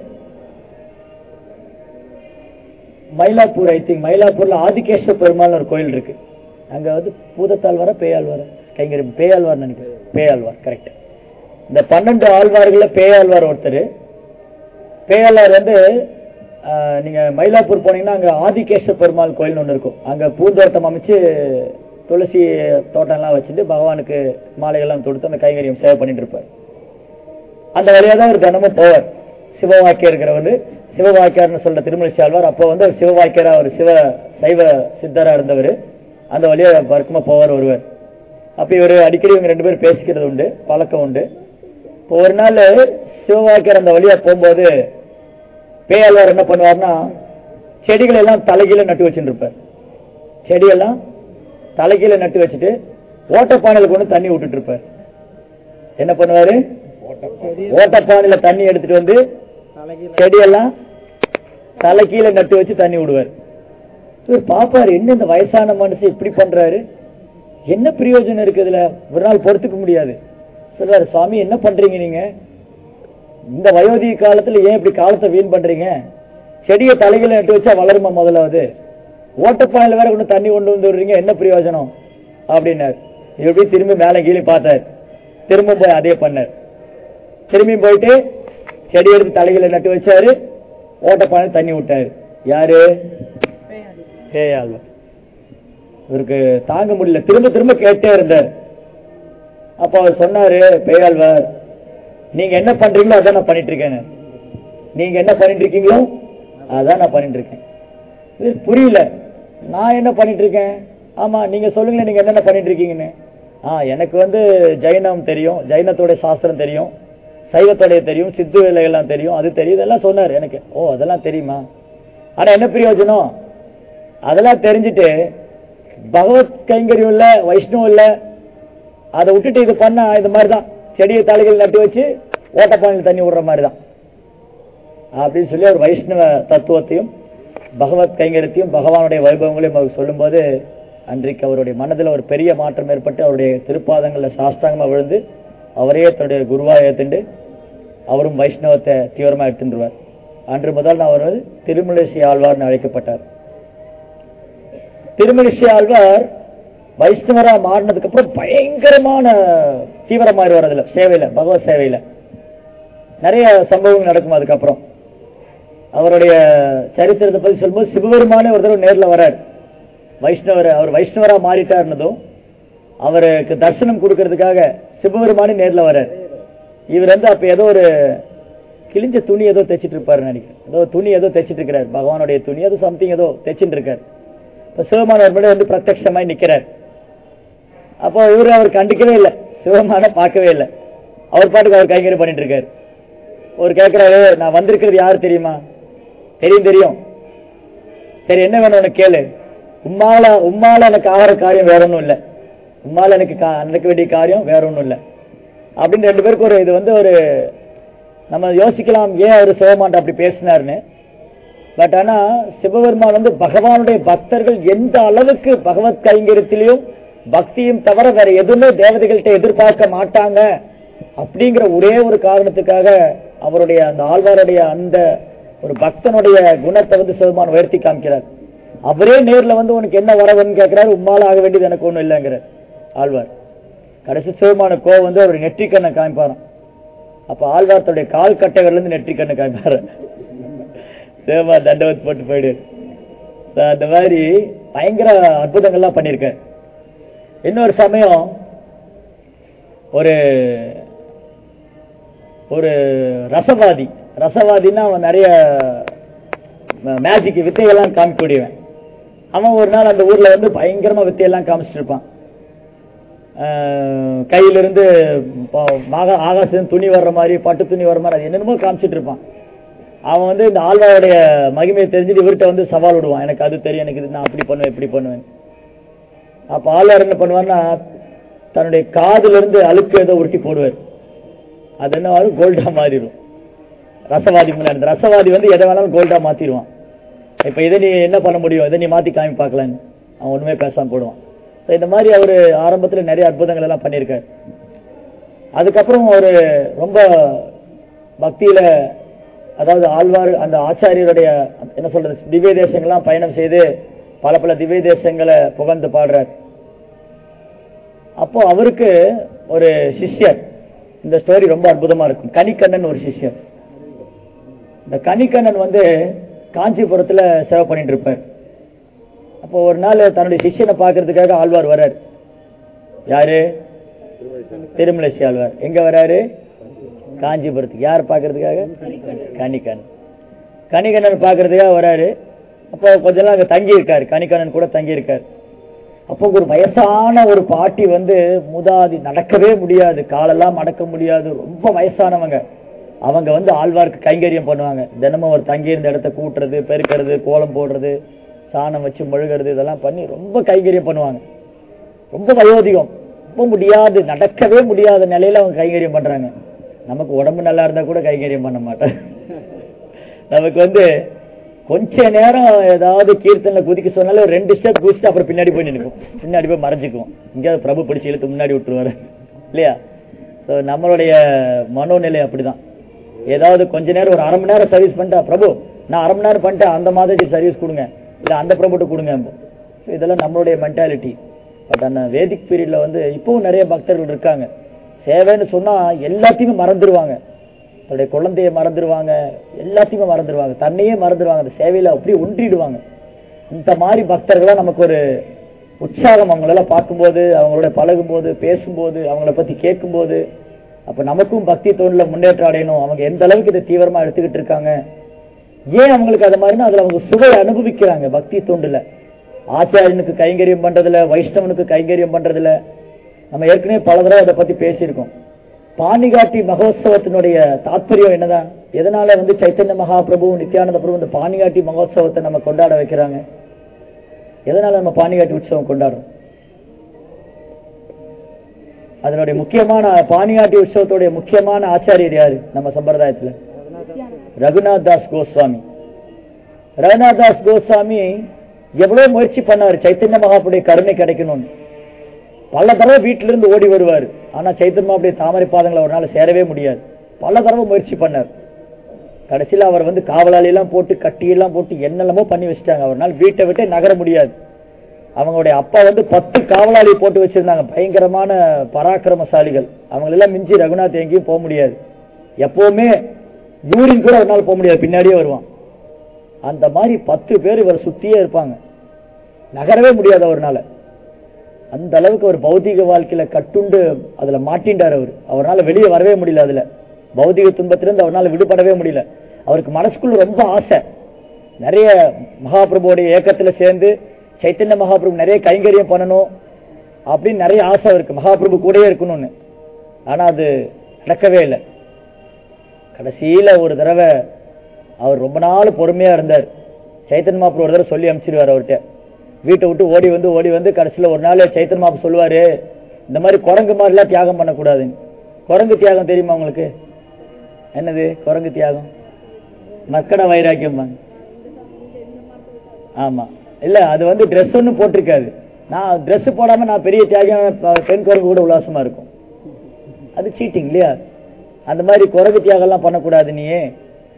[SPEAKER 1] மயிலாப்பூர் ஐ திங்க் மயிலாப்பூர்ல ஆதிகேஸ்வர பெருமாள் ஒரு கோயில் இருக்கு அங்க வந்து பூதத்தாழ்வாரா பேயாழ்வாரா கைங்கரி பேயாழ்வார் நினைக்கிறேன் பேயாழ்வார் கரெக்ட் இந்த பன்னெண்டு ஆழ்வார்கள்ல பேயாழ்வார் ஒருத்தர் பேயாழ்வார் வந்து ஆஹ், நீங்க மயிலாப்பூர் போனீங்கன்னா அங்க ஆதிகேஸ்வர பெருமாள் கோயில் ஒன்று இருக்கும் அங்க பூந்தோட்டம் அமைச்சு துளசி தோட்டம் எல்லாம் வச்சுட்டு பகவானுக்கு மாலைகள்லாம் தொடுத்து அந்த கைங்கரியம் சேவை பண்ணிட்டு இருப்பார் அந்த வழியா தான் ஒரு தினமும் போவார் சிவவாக்கியர் இருக்கிறவர் சிவவாக்கியார்னு சொல்ற திருமலை ஆழ்வார் அப்போ வந்து ஒரு சிவவாக்கியரா ஒரு சிவ சைவ சித்தரா இருந்தவர் அந்த வழியா வர்க்கமா போவார் ஒருவர் அப்ப இவர் அடிக்கடி இவங்க ரெண்டு பேரும் பேசிக்கிறது உண்டு பழக்கம் உண்டு இப்போ ஒரு நாள் சிவவாக்கியர் அந்த வழியா போகும்போது பேயாழ்வார் என்ன பண்ணுவார்னா செடிகளை எல்லாம் தலைகீழ நட்டு வச்சுட்டு இருப்பார் செடியெல்லாம் தலைகீழ நட்டு வச்சுட்டு ஓட்டப்பானையில கொண்டு தண்ணி விட்டுட்டு இருப்பார் என்ன பண்ணுவாரு ஓட்டப்பானையில தண்ணி எடுத்துட்டு வந்து செடியெல்லாம் தலை கீழே நட்டு வச்சு தண்ணி விடுவார் இவர் பாப்பாரு என்ன இந்த வயசான மனுஷன் இப்படி பண்றாரு என்ன பிரயோஜனம் இருக்கு இதுல ஒரு நாள் பொறுத்துக்க முடியாது சொல்றாரு சுவாமி என்ன பண்றீங்க நீங்க இந்த வயோதிக காலத்துல ஏன் இப்படி காலத்தை வீண் பண்றீங்க செடியை தலைகளை நட்டு வச்சா வளருமா முதலாவது ஓட்டப்பானையில வேற கொண்டு தண்ணி கொண்டு வந்து விடுறீங்க என்ன பிரயோஜனம் அப்படின்னாரு இவர் போய் திரும்பி மேல கீழே பார்த்தார் திரும்ப போய் அதே பண்ணார் திரும்பி போயிட்டு செடி எடுத்து தலைகளை நட்டு வச்சாரு ஓட்டப்பானை தண்ணி விட்டாரு யாரு பேயாழ்வார் இவருக்கு தாங்க முடியல திரும்ப திரும்ப கேட்டே இருந்தார் அப்ப அவர் சொன்னாரு பேயாழ்வார் நீங்க என்ன பண்றீங்களோ அதான் நான் பண்ணிட்டு இருக்கேன் நீங்க என்ன பண்ணிட்டு இருக்கீங்களோ அதான் நான் பண்ணிட்டு இருக்கேன் இது புரியல நான் என்ன பண்ணிட்டு இருக்கேன் ஆமா நீங்க சொல்லுங்களேன் நீங்க என்னென்ன பண்ணிட்டு இருக்கீங்கன்னு ஆ எனக்கு வந்து ஜைனம் தெரியும் ஜைனத்தோட சாஸ்திரம் தெரியும் சைவத்தோடைய தெரியும் சித்து வேலைகள்லாம் தெரியும் அது தெரியும் இதெல்லாம் சொன்னார் எனக்கு ஓ அதெல்லாம் தெரியுமா ஆனா என்ன பிரயோஜனம் அதெல்லாம் தெரிஞ்சுட்டு பகவத் கைங்கரியம் இல்ல வைஷ்ணவம் இல்ல அதை விட்டுட்டு இது பண்ணா இது மாதிரிதான் செடியை தலைகள் நட்டு வச்சு ஓட்டப்பானையில் தண்ணி விடுற மாதிரிதான் அப்படின்னு சொல்லி ஒரு வைஷ்ணவ தத்துவத்தையும் பகவத் கைங்கரியத்தையும் பகவானுடைய வைபவங்களையும் அவர் சொல்லும்போது அன்றைக்கு அவருடைய மனதில் ஒரு பெரிய மாற்றம் ஏற்பட்டு அவருடைய திருப்பாதங்கள்ல சாஸ்தாங்கமா விழுந்து அவரே தன்னுடைய குருவா ஏத்துண்டு அவரும் வைஷ்ணவத்தை தீவிரமா எடுத்துருவார் அன்று முதல் அவர் வந்து திருமலிசை ஆழ்வார்னு அழைக்கப்பட்டார் திருமலிசை ஆழ்வார் வைஷ்ணவரா மாறினதுக்கு அப்புறம் பயங்கரமான தீவிரமாயிருவார் அதுல சேவையில பகவத் சேவையில நிறைய சம்பவங்கள் நடக்கும் அதுக்கப்புறம் அவருடைய சரித்திரத்தை பத்தி சொல்லும்போது சிவபெருமானே ஒரு தடவை நேர்ல வரார் வைஷ்ணவர் அவர் வைஷ்ணவரா மாறிட்டாருனதும் அவருக்கு தரிசனம் கொடுக்கறதுக்காக சிவபெருமானே நேர்ல வரார் இவர் வந்து அப்ப ஏதோ ஒரு கிழிஞ்ச துணி ஏதோ தைச்சிட்டு இருப்பாரு நினைக்கிறேன் ஏதோ துணி ஏதோ தைச்சிட்டு இருக்கிறார் பகவானுடைய துணி ஏதோ சம்திங் ஏதோ தைச்சிட்டு இருக்காரு இப்ப சிவபெருமான் முன்னாடி வந்து பிரத்யட்சமாய் நிக்கிறார் அப்போ இவரு அவர் கண்டுக்கவே இல்லை சிவபெருமான பார்க்கவே இல்லை அவர் பாட்டுக்கு அவர் கைங்கரியம் பண்ணிட்டு இருக்காரு ஒரு கேட்கிறாரு நான் வந்திருக்கிறது யார் தெரியுமா தெரியும் தெரியும் சரி என்ன வேணும் உனக்கு கேளு உம்மால உம்மால எனக்கு ஆகிற காரியம் வேற ஒண்ணும் இல்ல உம்மால எனக்கு கா- நடக்க வேண்டிய காரியம் வேற ஒண்ணும் இல்ல அப்படின்னு ரெண்டு பேருக்கு ஒரு இது வந்து ஒரு நம்ம யோசிக்கலாம் ஏன் அவர் சிவமாண்ட அப்படி பேசினாருன்னு பட் ஆனா சிவபெருமான் வந்து பகவானுடைய பக்தர்கள் எந்த அளவுக்கு பகவத் கைங்கரியத்திலையும் பக்தியும் தவிர வேற எதுவுமே தேவதைகள்கிட்ட எதிர்பார்க்க மாட்டாங்க அப்படிங்கிற ஒரே ஒரு காரணத்துக்காக அவருடைய அந்த ஆழ்வாருடைய அந்த ஒரு பக்தனுடைய குணத்தை வந்து சிவபெருமான் உயர்த்தி காமிக்கிறார் அவரே நேர்ல வந்து உனக்கு என்ன வரவன்னு கேட்கிறாரு உம்மால ஆக வேண்டியது எனக்கு ஒண்ணும் இல்லைங்கிறார் ஆழ்வார் கடைசி சிவமான கோவம் வந்து அவர் நெற்றிக்கண்ணை காமிப்பாராம் அப்ப ஆழ்வார் தன்னுடைய கால் கட்டைகள்ல இருந்து நெற்றிக்கண்ணை காமிப்பாரு சிவமா தண்டவத் போட்டு போயிடு So, அந்த மாதிரி பயங்கர அற்புதங்கள்லாம் பண்ணியிருக்காரு இன்னொரு சமயம் ஒரு ஒரு ரசவாதி ரசவாதின்னா அவன் நிறைய மேஜிக் வித்தையெல்லாம் காமிக்கக்கூடியவன் அவன் ஒரு நாள் அந்த ஊர்ல வந்து பயங்கரமா வித்தையெல்லாம் காமிச்சிட்டு இருப்பான் அஹ் கையிலிருந்து ப- மாக- ஆகாசம் துணி வர்ற மாதிரி பட்டு துணி வர்ற மாதிரி அது என்னென்னமோ காமிச்சிட்டு இருப்பான் அவன் வந்து இந்த ஆழ்வாருடைய மகிமையை தெரிஞ்சுட்டு இவர்கிட்ட வந்து சவால் விடுவான் எனக்கு அது தெரியும் எனக்கு இது நான் அப்படி பண்ணுவேன் இப்படி பண்ணுவேன் அப்ப ஆழ்வார் என்ன பண்ணுவார்னா தன்னுடைய காதுல இருந்து அழுக்கு ஏதோ உருட்டி போடுவார் அது என்ன ஆகும் கோல்டா மாறிடும் ரசவாதி முன்னாடி அந்த ரசவாதி வந்து எதை வேணாலும் கோல்டா மாத்திடுவான் இப்ப இதை நீ என்ன பண்ண முடியும் இதை நீ மாத்தி காமி பார்க்கலான்னு அவன் ஒண்ணுமே பேசாம போடுவான் So, இந்த மாதிரி அவரு ஆரம்பத்துல நிறைய அற்புதங்கள் எல்லாம் பண்ணியிருக்காரு அதுக்கப்புறம் ஒரு ரொம்ப பக்தியில அதாவது ஆழ்வார் அந்த ஆச்சாரியருடைய என்ன சொல்றது திவ்ய தேசங்கள்லாம் பயணம் செய்து பல பல திவ்ய தேசங்களை புகழ்ந்து பாடுறார் அப்போ அவருக்கு ஒரு சிஷ்யர் இந்த ஸ்டோரி ரொம்ப அற்புதமா இருக்கும் கனிக்கண்ணன் ஒரு சிஷ்யர் இந்த கனிக்கண்ணன் வந்து காஞ்சிபுரத்துல சேவை பண்ணிட்டு இருப்பார் அப்போ ஒரு நாள் தன்னுடைய சிஷ்யனை பார்க்கறதுக்காக ஆழ்வார் வரார் யாரு திருமலசி ஆழ்வார் எங்க வராரு காஞ்சிபுரத்துக்கு யார் பார்க்கறதுக்காக கனிக்கண்ணன் கனிக்கண்ணன் பார்க்கறதுக்காக வராரு அப்போ கொஞ்ச நாள் அங்க தங்கி இருக்காரு கனிக்கண்ணன் கூட தங்கி இருக்காரு அப்போ ஒரு வயசான ஒரு பாட்டி வந்து முதாதி நடக்கவே முடியாது காலெல்லாம் மடக்க முடியாது ரொம்ப வயசானவங்க அவங்க வந்து ஆழ்வாருக்கு கைங்கரியம் பண்ணுவாங்க தினமும் ஒரு தங்கி இருந்த இடத்த கூட்டுறது பெருக்கிறது கோலம் போடுறது சாணம் வச்சு மொழுகிறது இதெல்லாம் பண்ணி ரொம்ப கைங்கரியம் பண்ணுவாங்க ரொம்ப வயோதிகம் ரொம்ப முடியாது நடக்கவே முடியாத நிலையில அவங்க கைங்கரியம் பண்றாங்க நமக்கு உடம்பு நல்லா இருந்தா கூட கைங்கரியம் பண்ண மாட்டேன் நமக்கு வந்து கொஞ்ச நேரம் ஏதாவது கீர்த்தனை குதிக்க சொன்னாலும் ஒரு ரெண்டு ஸ்டெப் குதிச்சுட்டு அப்புறம் பின்னாடி போய் நினைக்கும் பின்னாடி போய் மறைஞ்சுக்குவோம் இங்கேயாவது பிரபு பிடிச்சி இழுத்து முன்னாடி விட்டுருவாரு இல்லையா ஸோ நம்மளுடைய மனோநிலை அப்படிதான் ஏதாவது கொஞ்ச நேரம் ஒரு அரை மணி நேரம் சர்வீஸ் பண்ணிட்டா பிரபு நான் அரை மணி நேரம் பண்ணிட்டேன் அந்த மாதிரி சர்வீஸ் கொடுங்க இல்ல அந்த பிரபுட்ட கொடுங்க So, இதெல்லாம் நம்மளுடைய மென்டாலிட்டி பட் அந்த வேதிக் பீரியட்ல வந்து இப்பவும் நிறைய பக்தர்கள் இருக்காங்க சேவைன்னு சொன்னா எல்லாத்தையுமே மறந்துடுவாங்க தன்னுடைய குழந்தைய மறந்துடுவாங்க எல்லாத்தையுமே மறந்துடுவாங்க தன்னையே மறந்துடுவாங்க அந்த சேவையில அப்படியே ஒன்றிடுவாங்க இந்த மாதிரி பக்தர்களா நமக்கு ஒரு உற்சாகம் அவங்களெல்லாம் பார்க்கும்போது அவங்களோட பழகும்போது பேசும்போது அவங்கள பத்தி கேட்கும்போது அப்ப நமக்கும் பக்தி தொழில முன்னேற்றம் அடையணும் அவங்க எந்த அளவுக்கு இதை தீவிரமா எடுத்துக்கிட்டு இருக்காங்க ஏன் அவங்களுக்கு அது மாதிரினா அதுல அவங்க சுவை அனுபவிக்கிறாங்க பக்தி தொண்டுல ஆச்சாரியனுக்கு கைங்கரியம் பண்றதுல வைஷ்ணவனுக்கு கைங்கரியம் பண்றதுல நம்ம ஏற்கனவே பல தடவை அதை பத்தி பேசியிருக்கோம் பாணிகாட்டி மகோத்சவத்தினுடைய தாத்பரியம் என்னதான் எதனால வந்து சைத்தன்ய மகாபிரபு நித்யானந்த பிரபு இந்த பாணிகாட்டி மகோத்சவத்தை நம்ம கொண்டாட வைக்கிறாங்க எதனால நம்ம பாணிகாட்டி உற்சவம் கொண்டாடுறோம் அதனுடைய முக்கியமான பாணிகாட்டி உற்சவத்துடைய முக்கியமான ஆச்சாரியர் யாரு நம்ம சம்பிரதாயத்துல ரகுநாத் தாஸ் கோஸ்வாமி ரகுநாத் தாஸ் கோஸ்வாமி எவ்வளவு முயற்சி பண்ணாரு சைத்தன்ய மகாபுடைய கருணை கிடைக்கணும்னு பல தடவை வீட்டில இருந்து ஓடி வருவார் ஆனா சைத்தன்ய மகாபுடைய தாமரை பாதங்களை ஒரு நாள் சேரவே முடியாது பல தடவை முயற்சி பண்ணார் கடைசியில அவர் வந்து காவலாளி எல்லாம் போட்டு கட்டி எல்லாம் போட்டு என்னெல்லாமோ பண்ணி வச்சுட்டாங்க அவர்னால வீட்டை விட்டே நகர முடியாது அவங்களுடைய அப்பா வந்து பத்து காவலாளி போட்டு வச்சிருந்தாங்க பயங்கரமான பராக்கிரமசாலிகள் அவங்களெல்லாம் மிஞ்சி ரகுநாத் எங்கேயும் போக முடியாது எப்பவுமே யூரின் கூட ஒரு நாள் போக முடியாது பின்னாடியே வருவான் அந்த மாதிரி பத்து பேர் இவர் சுத்தியே இருப்பாங்க நகரவே முடியாது அவர்னால அந்த அளவுக்கு ஒரு பௌதிக வாழ்க்கையில கட்டுண்டு அதுல மாட்டின்றார் அவர் அவரால வெளியே வரவே முடியல அதுல பௌதிக துன்பத்திலிருந்து அவரால் விடுபடவே முடியல அவருக்கு மனசுக்குள்ள ரொம்ப ஆசை நிறைய மகாபிரபுவோடைய இயக்கத்துல சேர்ந்து சைத்தன்ய மகாபிரபு நிறைய கைங்கரியம் பண்ணணும் அப்படின்னு நிறைய ஆசை இருக்கு மகாபிரபு கூடயே இருக்கணும்னு ஆனா அது நடக்கவே இல்லை கடைசியில ஒரு தடவை அவர் ரொம்ப நாள் பொறுமையா இருந்தார் சைத்தன் மாப்பு ஒரு தடவை சொல்லி அனுப்பிச்சிருவார் அவர்கிட்ட வீட்டை விட்டு ஓடி வந்து ஓடி வந்து கடைசியில ஒரு நாள் சைத்தன் மாப்பு சொல்லுவாரு இந்த மாதிரி குரங்கு மாதிரிலாம் தியாகம் பண்ணக்கூடாதுன்னு குரங்கு தியாகம் தெரியுமா உங்களுக்கு என்னது குரங்கு தியாகம் மக்கட வைராக்கியம் ஆமா இல்ல அது வந்து ட்ரெஸ் ஒன்றும் போட்டிருக்காது நான் Dress போடாம நான் பெரிய தியாகம் பெண் குரங்கு கூட உல்லாசமா இருக்கும் அது சீட்டிங் இல்லையா அந்த மாதிரி குரங்கு தியாகம் எல்லாம் பண்ணக்கூடாது நீ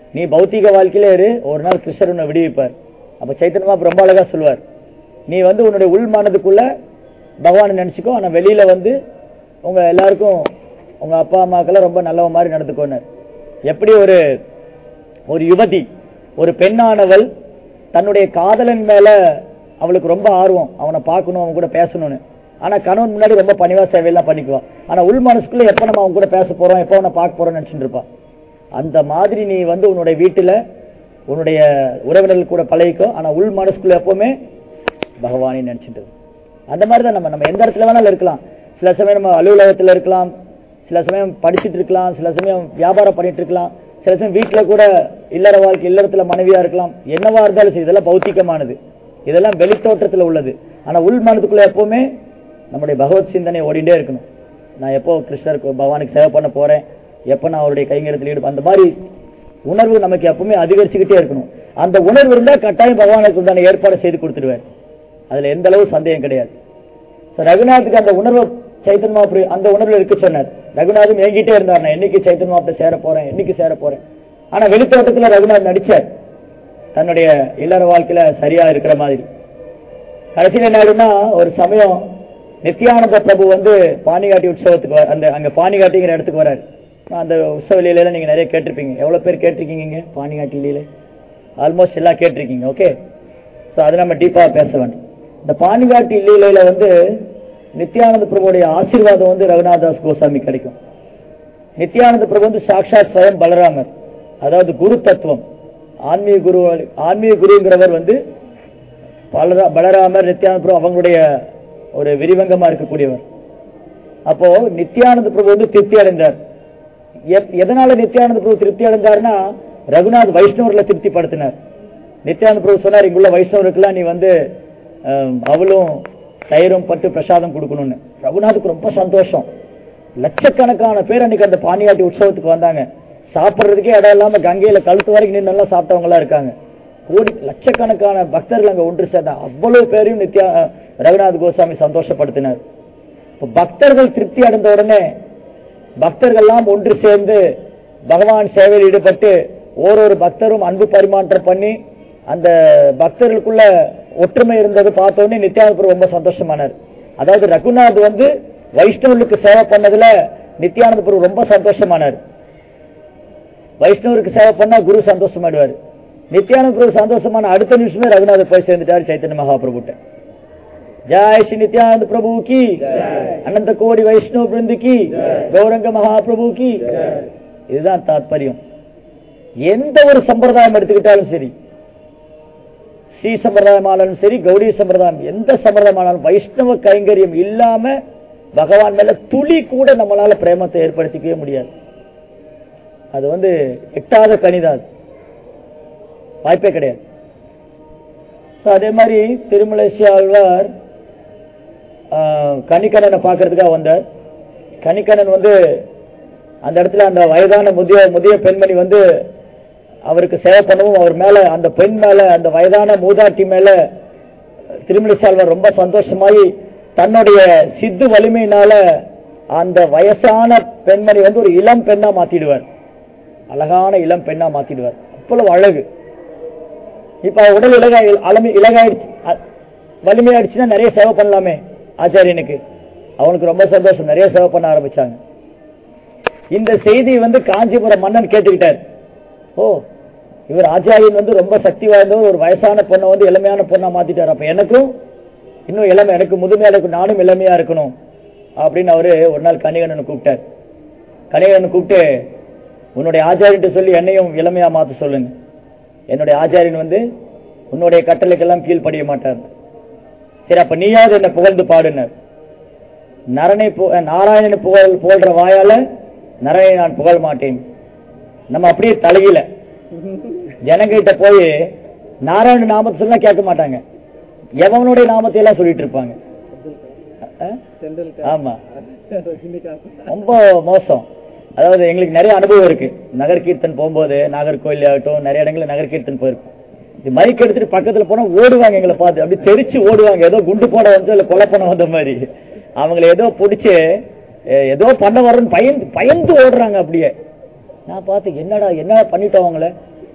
[SPEAKER 1] நீ பௌத்திக வாழ்க்கையில இரு ஒரு நாள் கிருஷ்ணர் உன்னை விடுவிப்பார் அப்ப சைத்தன்ய மகாபிரபு ரொம்ப அழகா சொல்லுவார் நீ வந்து உன்னுடைய உள் மனதுக்குள்ள பகவானை நினைச்சுக்கோ ஆனா வெளியில வந்து உங்க எல்லாருக்கும் உங்க அப்பா அம்மாக்கெல்லாம் ரொம்ப நல்லவ மாதிரி நடந்துக்கோன்னு எப்படி ஒரு ஒரு யுவதி ஒரு பெண்ணானவள் தன்னுடைய காதலன் மேல அவளுக்கு ரொம்ப ஆர்வம் அவனை பார்க்கணும் அவன் கூட பேசணும்னு ஆனா கணவன் முன்னாடி ரொம்ப பணிவா சேவையெல்லாம் பண்ணிக்குவா ஆனா உள் மனசுக்குள்ள எப்ப நம்ம அவன் கூட பேச போறோம் எப்ப அவனை பார்க்க போறோம்னு நினைச்சிட்டு இருப்பா அந்த மாதிரி நீ வந்து உன்னுடைய வீட்டுல உன்னுடைய உறவினர்கள் கூட பழகிக்கோ ஆனா உள் மனசுக்குள்ள எப்பவுமே பகவானை நினைச்சிட்டு இரு. அந்த மாதிரி தான் நம்ம நம்ம எந்த இடத்துல வேணாலும் இருக்கலாம் சில சமயம் நம்ம அலுவலகத்துல இருக்கலாம் சில சமயம் படிச்சிட்டு இருக்கலாம் சில சமயம் வியாபாரம் பண்ணிட்டு இருக்கலாம் சில சமயம் வீட்டுல கூட இல்லற வாழ்க்கை இல்லறத்துல மனைவியா இருக்கலாம் என்னவா இருந்தாலும் சரி இதெல்லாம் பௌத்திகமானது இதெல்லாம் வெளித்தோற்றத்துல உள்ளது ஆனா உள் மனதுக்குள்ள எப்பவுமே நம்முடைய பகவத் சிந்தனை ஓடிட்டே இருக்கணும் நான் எப்போ கிருஷ்ணருக்கு பகவானுக்கு சேவை பண்ண போறேன் எப்போ நான் அவருடைய கைங்கரத்தில் ஈடுப அந்த மாதிரி உணர்வு நமக்கு எப்பவுமே அதிகரிச்சுக்கிட்டே இருக்கணும் அந்த உணர்வு இருந்தா கட்டாயம் பகவானுக்கு உண்டான ஏற்பாடு செய்து கொடுத்துடுவார் அதுல எந்த அளவு சந்தேகம் கிடையாது So, ரகுநாத்துக்கு அந்த உணர்வு சைத்தன் மாப்பிரி அந்த உணர்வுல இருக்க சொன்னார் ரகுநாதும் ஏங்கிட்டே இருந்தார் நான் என்னைக்கு சைத்தன் மாப்பிட்ட சேர போறேன் என்னைக்கு சேர போறேன் ஆனா வெளித்தோட்டத்துல ரகுநாத் நடிச்சார் தன்னுடைய இல்லற வாழ்க்கையில சரியா இருக்கிற மாதிரி கடைசியில் என்ன ஆகுதுன்னா ஒரு சமயம் நித்யானந்த பிரபு வந்து பானிகாட்டி உற்சவத்துக்கு வர- அந்த அங்க பானிகாட்டிங்கிற இடத்துக்கு வராரு அந்த உற்சவ லீலையில நீங்க நிறைய கேட்டிருப்பீங்க எவ்வளவு பேர் கேட்டிருக்கீங்க இங்க பானிகாட்டி லீலை ஆல்மோஸ்ட் எல்லாம் கேட்டிருக்கீங்க ஓகே சோ அதை நம்ம டீப்பா பேச வேண்டும் இந்த பானிகாட்டி லீலையில வந்து நித்யானந்த பிரபுடைய ஆசீர்வாதம் வந்து ரகுநாதாஸ் கோசாமி கிடைக்கும் நித்யானந்த பிரபு வந்து சாக்ஷாத் ஸ்வயம் பலராமர் அதாவது குரு தத்துவம் ஆன்மீக குரு ஆன்மீக குருங்கிறவர் வந்து பலரா- பலராமர் நித்யானந்த பிரபு அவங்களுடைய ஒரு விரிவங்கமா இருக்கக்கூடியவர் அப்போ நித்யானந்த பிரபு வந்து திருப்தி அடைந்தார் எப்- எதனால நித்யானந்த பிரபு திருப்தி அடைந்தார்னா ரகுநாத் வைஷ்ணவர்ல திருப்திப்படுத்தினார் நித்யானந்த பிரபு சொன்னார் இங்குள்ள வைஷ்ணவருக்கெல்லாம் நீ வந்து அஹ், அவளும் தயிரும் பட்டு பிரசாதம் கொடுக்கணும்னு ரகுநாத்துக்கு ரொம்ப சந்தோஷம் லட்சக்கணக்கான பேர் அன்னைக்கு அந்த பானியாட்டி உற்சவத்துக்கு வந்தாங்க சாப்பிடுறதுக்கே இடம் இல்லாம கங்கையில கழுத்து வரைக்கும் நின்று நல்லா சாப்பிட்டவங்க எல்லாம் இருக்காங்க கோடி லட்சக்கணக்கான பக்தர்கள் அங்க ஒன்று சேர்ந்தாங்க அவ்வளவு பேரையும் நித்யா அஹ், ரகுநாத் கோசாமி சந்தோஷப்படுத்தினார் இப்ப பக்தர்கள் திருப்தி அடைந்த உடனே பக்தர்கள்லாம் ஒன்று சேர்ந்து பகவான் சேவையில் ஈடுபட்டு ஓரொரு பக்தரும் அன்பு பரிமாற்றம் பண்ணி அந்த பக்தர்களுக்குள்ள ஒற்றுமை இருந்தது பார்த்த உடனே நித்யானந்த பிரபு ரொம்ப சந்தோஷமானார் அதாவது ரகுநாத் வந்து வைஷ்ணவர்களுக்கு சேவை பண்ணதுல நித்யானந்த பிரபு ரொம்ப சந்தோஷமானார் வைஷ்ணவருக்கு சேவை பண்ணா குரு சந்தோஷமாடுவார் நித்யானந்த பிரபு சந்தோஷமான அடுத்த நிமிஷமே ரகுநாதர் போய் சேர்ந்துட்டார் சைத்தன்ய மகாபிரபுட்ட ஜாய் ஸ்ரீ நித்யானந்த பிரபு கி அனந்த கோடி வைஷ்ணவ பிருந்து கி கௌரங்க மகாபிரபு கி இதுதான் தாத்பரியம் எந்த ஒரு சம்பிரதாயம் எடுத்துக்கிட்டாலும் சரி ஸ்ரீ சம்பிரதாயமானாலும் சரி கௌடி சம்பிரதாயம் எந்த சம்பிரதாயமானாலும் வைஷ்ணவ கைங்கரியம் இல்லாம பகவான் மேல துளி கூட நம்மளால பிரேமத்தை ஏற்படுத்திக்கவே முடியாது அது வந்து எட்டாத கணிதான் அது. வாய்ப்பே கிடையாது So, அதே மாதிரி திருமலேசி ஆழ்வார் ஆஹ், கணிக்கண்ணனை பார்க்கறதுக்காக வந்தார் கணிக்கண்ணன் வந்து அந்த இடத்துல அந்த வயதான முதிய முதிய பெண்மணி வந்து அவருக்கு சேவை பண்ணவும் அவர் மேல அந்த பெண் மேல அந்த வயதான மூதாட்டி மேல திருமலேசி ஆழ்வார் ரொம்ப சந்தோஷமாயி தன்னுடைய சித்து வலிமையினால அந்த வயசான பெண்மணி வந்து ஒரு இளம் பெண்ணா மாத்திடுவார் அழகான இளம் பெண்ணா மாத்திடுவார் அவ்வளவு அழகு இப்ப அவ உடல் இலகாய் அலமி இலகாயிடுச்சு அ- வலிமையாயிடுச்சுன்னா நிறைய சேவை பண்ணலாமே ஆச்சாரியனுக்கு அவனுக்கு ரொம்ப சந்தோஷம் நிறைய சேவை பண்ண ஆரம்பிச்சாங்க இந்த செய்தி வந்து காஞ்சிபுரம் மன்னன் கேட்டுக்கிட்டார் ஓ இவர் ஆச்சாரியன் வந்து ரொம்ப சக்தி வாய்ந்தவர் ஒரு வயசான பொண்ணை வந்து இளமையான பொண்ணா மாத்திட்டார் அப்ப எனக்கும் இன்னும் இளமை எனக்கு முதுமையா இருக்கும் நானும் இளமையா இருக்கணும் அப்படின்னு அவரு ஒரு நாள் கணிகண்ணனை கூப்பிட்டார் கணிகண்ணனை கூப்பிட்டு உன்னுடைய ஆச்சாரியன்ட்ட சொல்லி என்னையும் இளமையா மாத்த சொல்லுங்க என்னுடைய ஆச்சாரியன் வந்து உன்னுடைய கட்டளைக்கெல்லாம் கீழ்ப்படிய மாட்டார் சரி அப்ப நீயாவது என்ன புகழ்ந்து பாடுனர் நரனை பு- நாராயணனை புகழ் புகழ்ற வாயால நரனை நான் புகழ மாட்டேன் நம்ம அப்படியே தலையில ஜனங்கிட்ட போய் நாராயண நாமத்தை சொன்னா கேட்க மாட்டாங்க எவனுடைய நாமத்தை எல்லாம் சொல்லிட்டு இருப்பாங்க அஹ்?
[SPEAKER 2] டெண்டுல்கர்
[SPEAKER 1] ஆமா
[SPEAKER 2] ரஜினிகாந்த்
[SPEAKER 1] ரொம்ப மோசம் அதாவது எங்களுக்கு நிறைய அனுபவம் இருக்கு நகர் கீர்த்தன் போகும்போது நாகர்கோயில் ஆகட்டும் நிறைய இடங்கள்ல நகர் கீர்த்தன் போயிருக்கும் இது மைக் எடுத்துட்டு பக்கத்துல போனா ஓடுவாங்க எங்களை பார்த்து அப்படி தெரிச்சு ஓடுவாங்க ஏதோ குண்டு போட வந்து இல்ல கொலை பண்ண வந்த மாதிரி அவங்களை ஏதோ பிடிச்சு அஹ், ஏதோ பண்ண வரன்னு பயந்து பயந்து ஓடுறாங்க அப்படியே நான் பார்த்து என்னடா என்ன பண்ணிட்டோம் அவங்கள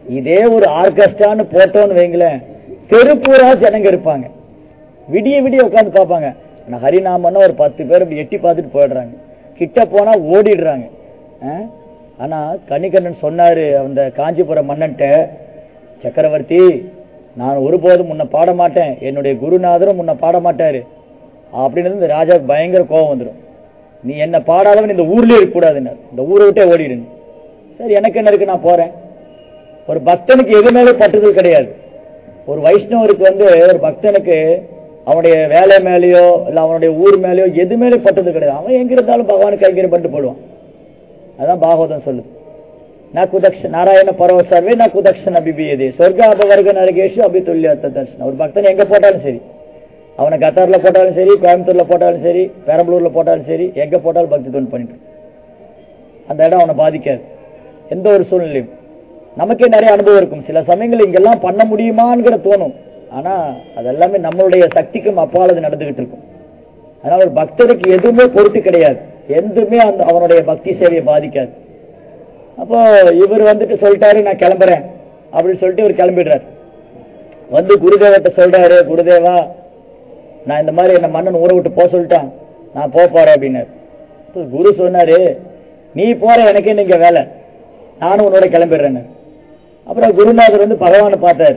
[SPEAKER 1] இதே ஒரு ஆர்கெஸ்ட்ரான்னு போட்டோன்னு வைங்களேன் தெருப்பூரா ஜனங்க இருப்பாங்க விடிய விடிய உட்காந்து பார்ப்பாங்க ஆனா ஹரிநாமன்னா ஒரு பத்து பேர் அப்படி எட்டி பார்த்துட்டு போயிடுறாங்க கிட்ட போனா ஓடிடுறாங்க ஆ? ஆனா கணிகண்ணன் சொன்னாரு அந்த காஞ்சிபுரம் மன்னன்ட்ட சக்கரவர்த்தி நான் ஒருபோதும் முன்ன பாட மாட்டேன் என்னுடைய குருநாதரும் முன்ன பாட மாட்டாரு அப்படின்னு இந்த ராஜாவுக்கு பயங்கர கோபம் வந்துடும் நீ என்ன பாடாதவன் இந்த ஊர்லயே இருக்க கூடாதுன்னு இந்த ஊரை விட்டே ஓடிடுன்னு சரி எனக்கு என்ன இருக்கு நான் போறேன் ஒரு பக்தனுக்கு எது மேலே பற்றுதல் கிடையாது ஒரு வைஷ்ணவருக்கு வந்து ஒரு பக்தனுக்கு அவனுடைய வேலை மேலேயோ இல்ல அவனுடைய ஊர் மேலேயோ எது மேலே பற்றுதல் கிடையாது அவன் எங்க இருந்தாலும் பகவானுக்கு கைங்கரியம் பண்ணிட்டு போடுவான் அதான் பாகவதம் சொல்லுது ந குதக்ஷ நாராயண பரவ சர்வே ந குதக்ஷன் அபிபியதே சொர்க்க அபவர்க நரகேஷு அபிதுல்யத்த தர்ஷனம் ஒரு பக்தன் எங்க போட்டாலும் சரி அவனை கத்தார்ல போட்டாலும் சரி கோயம்புத்தூர்ல போட்டாலும் சரி பெரம்பலூர்ல போட்டாலும் சரி எங்க போட்டாலும் பக்தி தொண்டு பண்ணிட்டு இருப்பான். அந்த இடம் அவனை பாதிக்காது எந்த ஒரு சூழ்நிலையும் நமக்கே நிறைய அனுபவம் இருக்கும் சில சமயங்கள் இங்கெல்லாம் பண்ண முடியுமாங்கிற தோணும் ஆனா அதெல்லாமே நம்மளுடைய சக்திக்கும் அப்பால் அது நடந்துகிட்டு இருக்கும் அதனால ஒரு பக்தருக்கு எதுவுமே பொருட்டு கிடையாது எதுவுமே அந்த அவனுடைய பக்தி சேவையை பாதிக்காது அப்போ இவர் வந்துட்டு சொல்லிட்டாரு நான் கிளம்புறேன் அப்படின்னு சொல்லிட்டு இவர் கிளம்பிடுறாரு வந்து குருதேவத்தை சொல்றாரு குருதேவா நான் இந்த மாதிரி என்ன மன்னன் ஊரை விட்டு போக சொல்லிட்டான் நான் போக போறேன் அப்படின்னாரு அப்ப குரு சொன்னாரு நீ போற எனக்கு என்ன இங்க வேலை நானும் உன்னோட கிளம்பிடுறேன்னு அப்புறம் குருநாதர் வந்து பகவானை பார்த்தாரு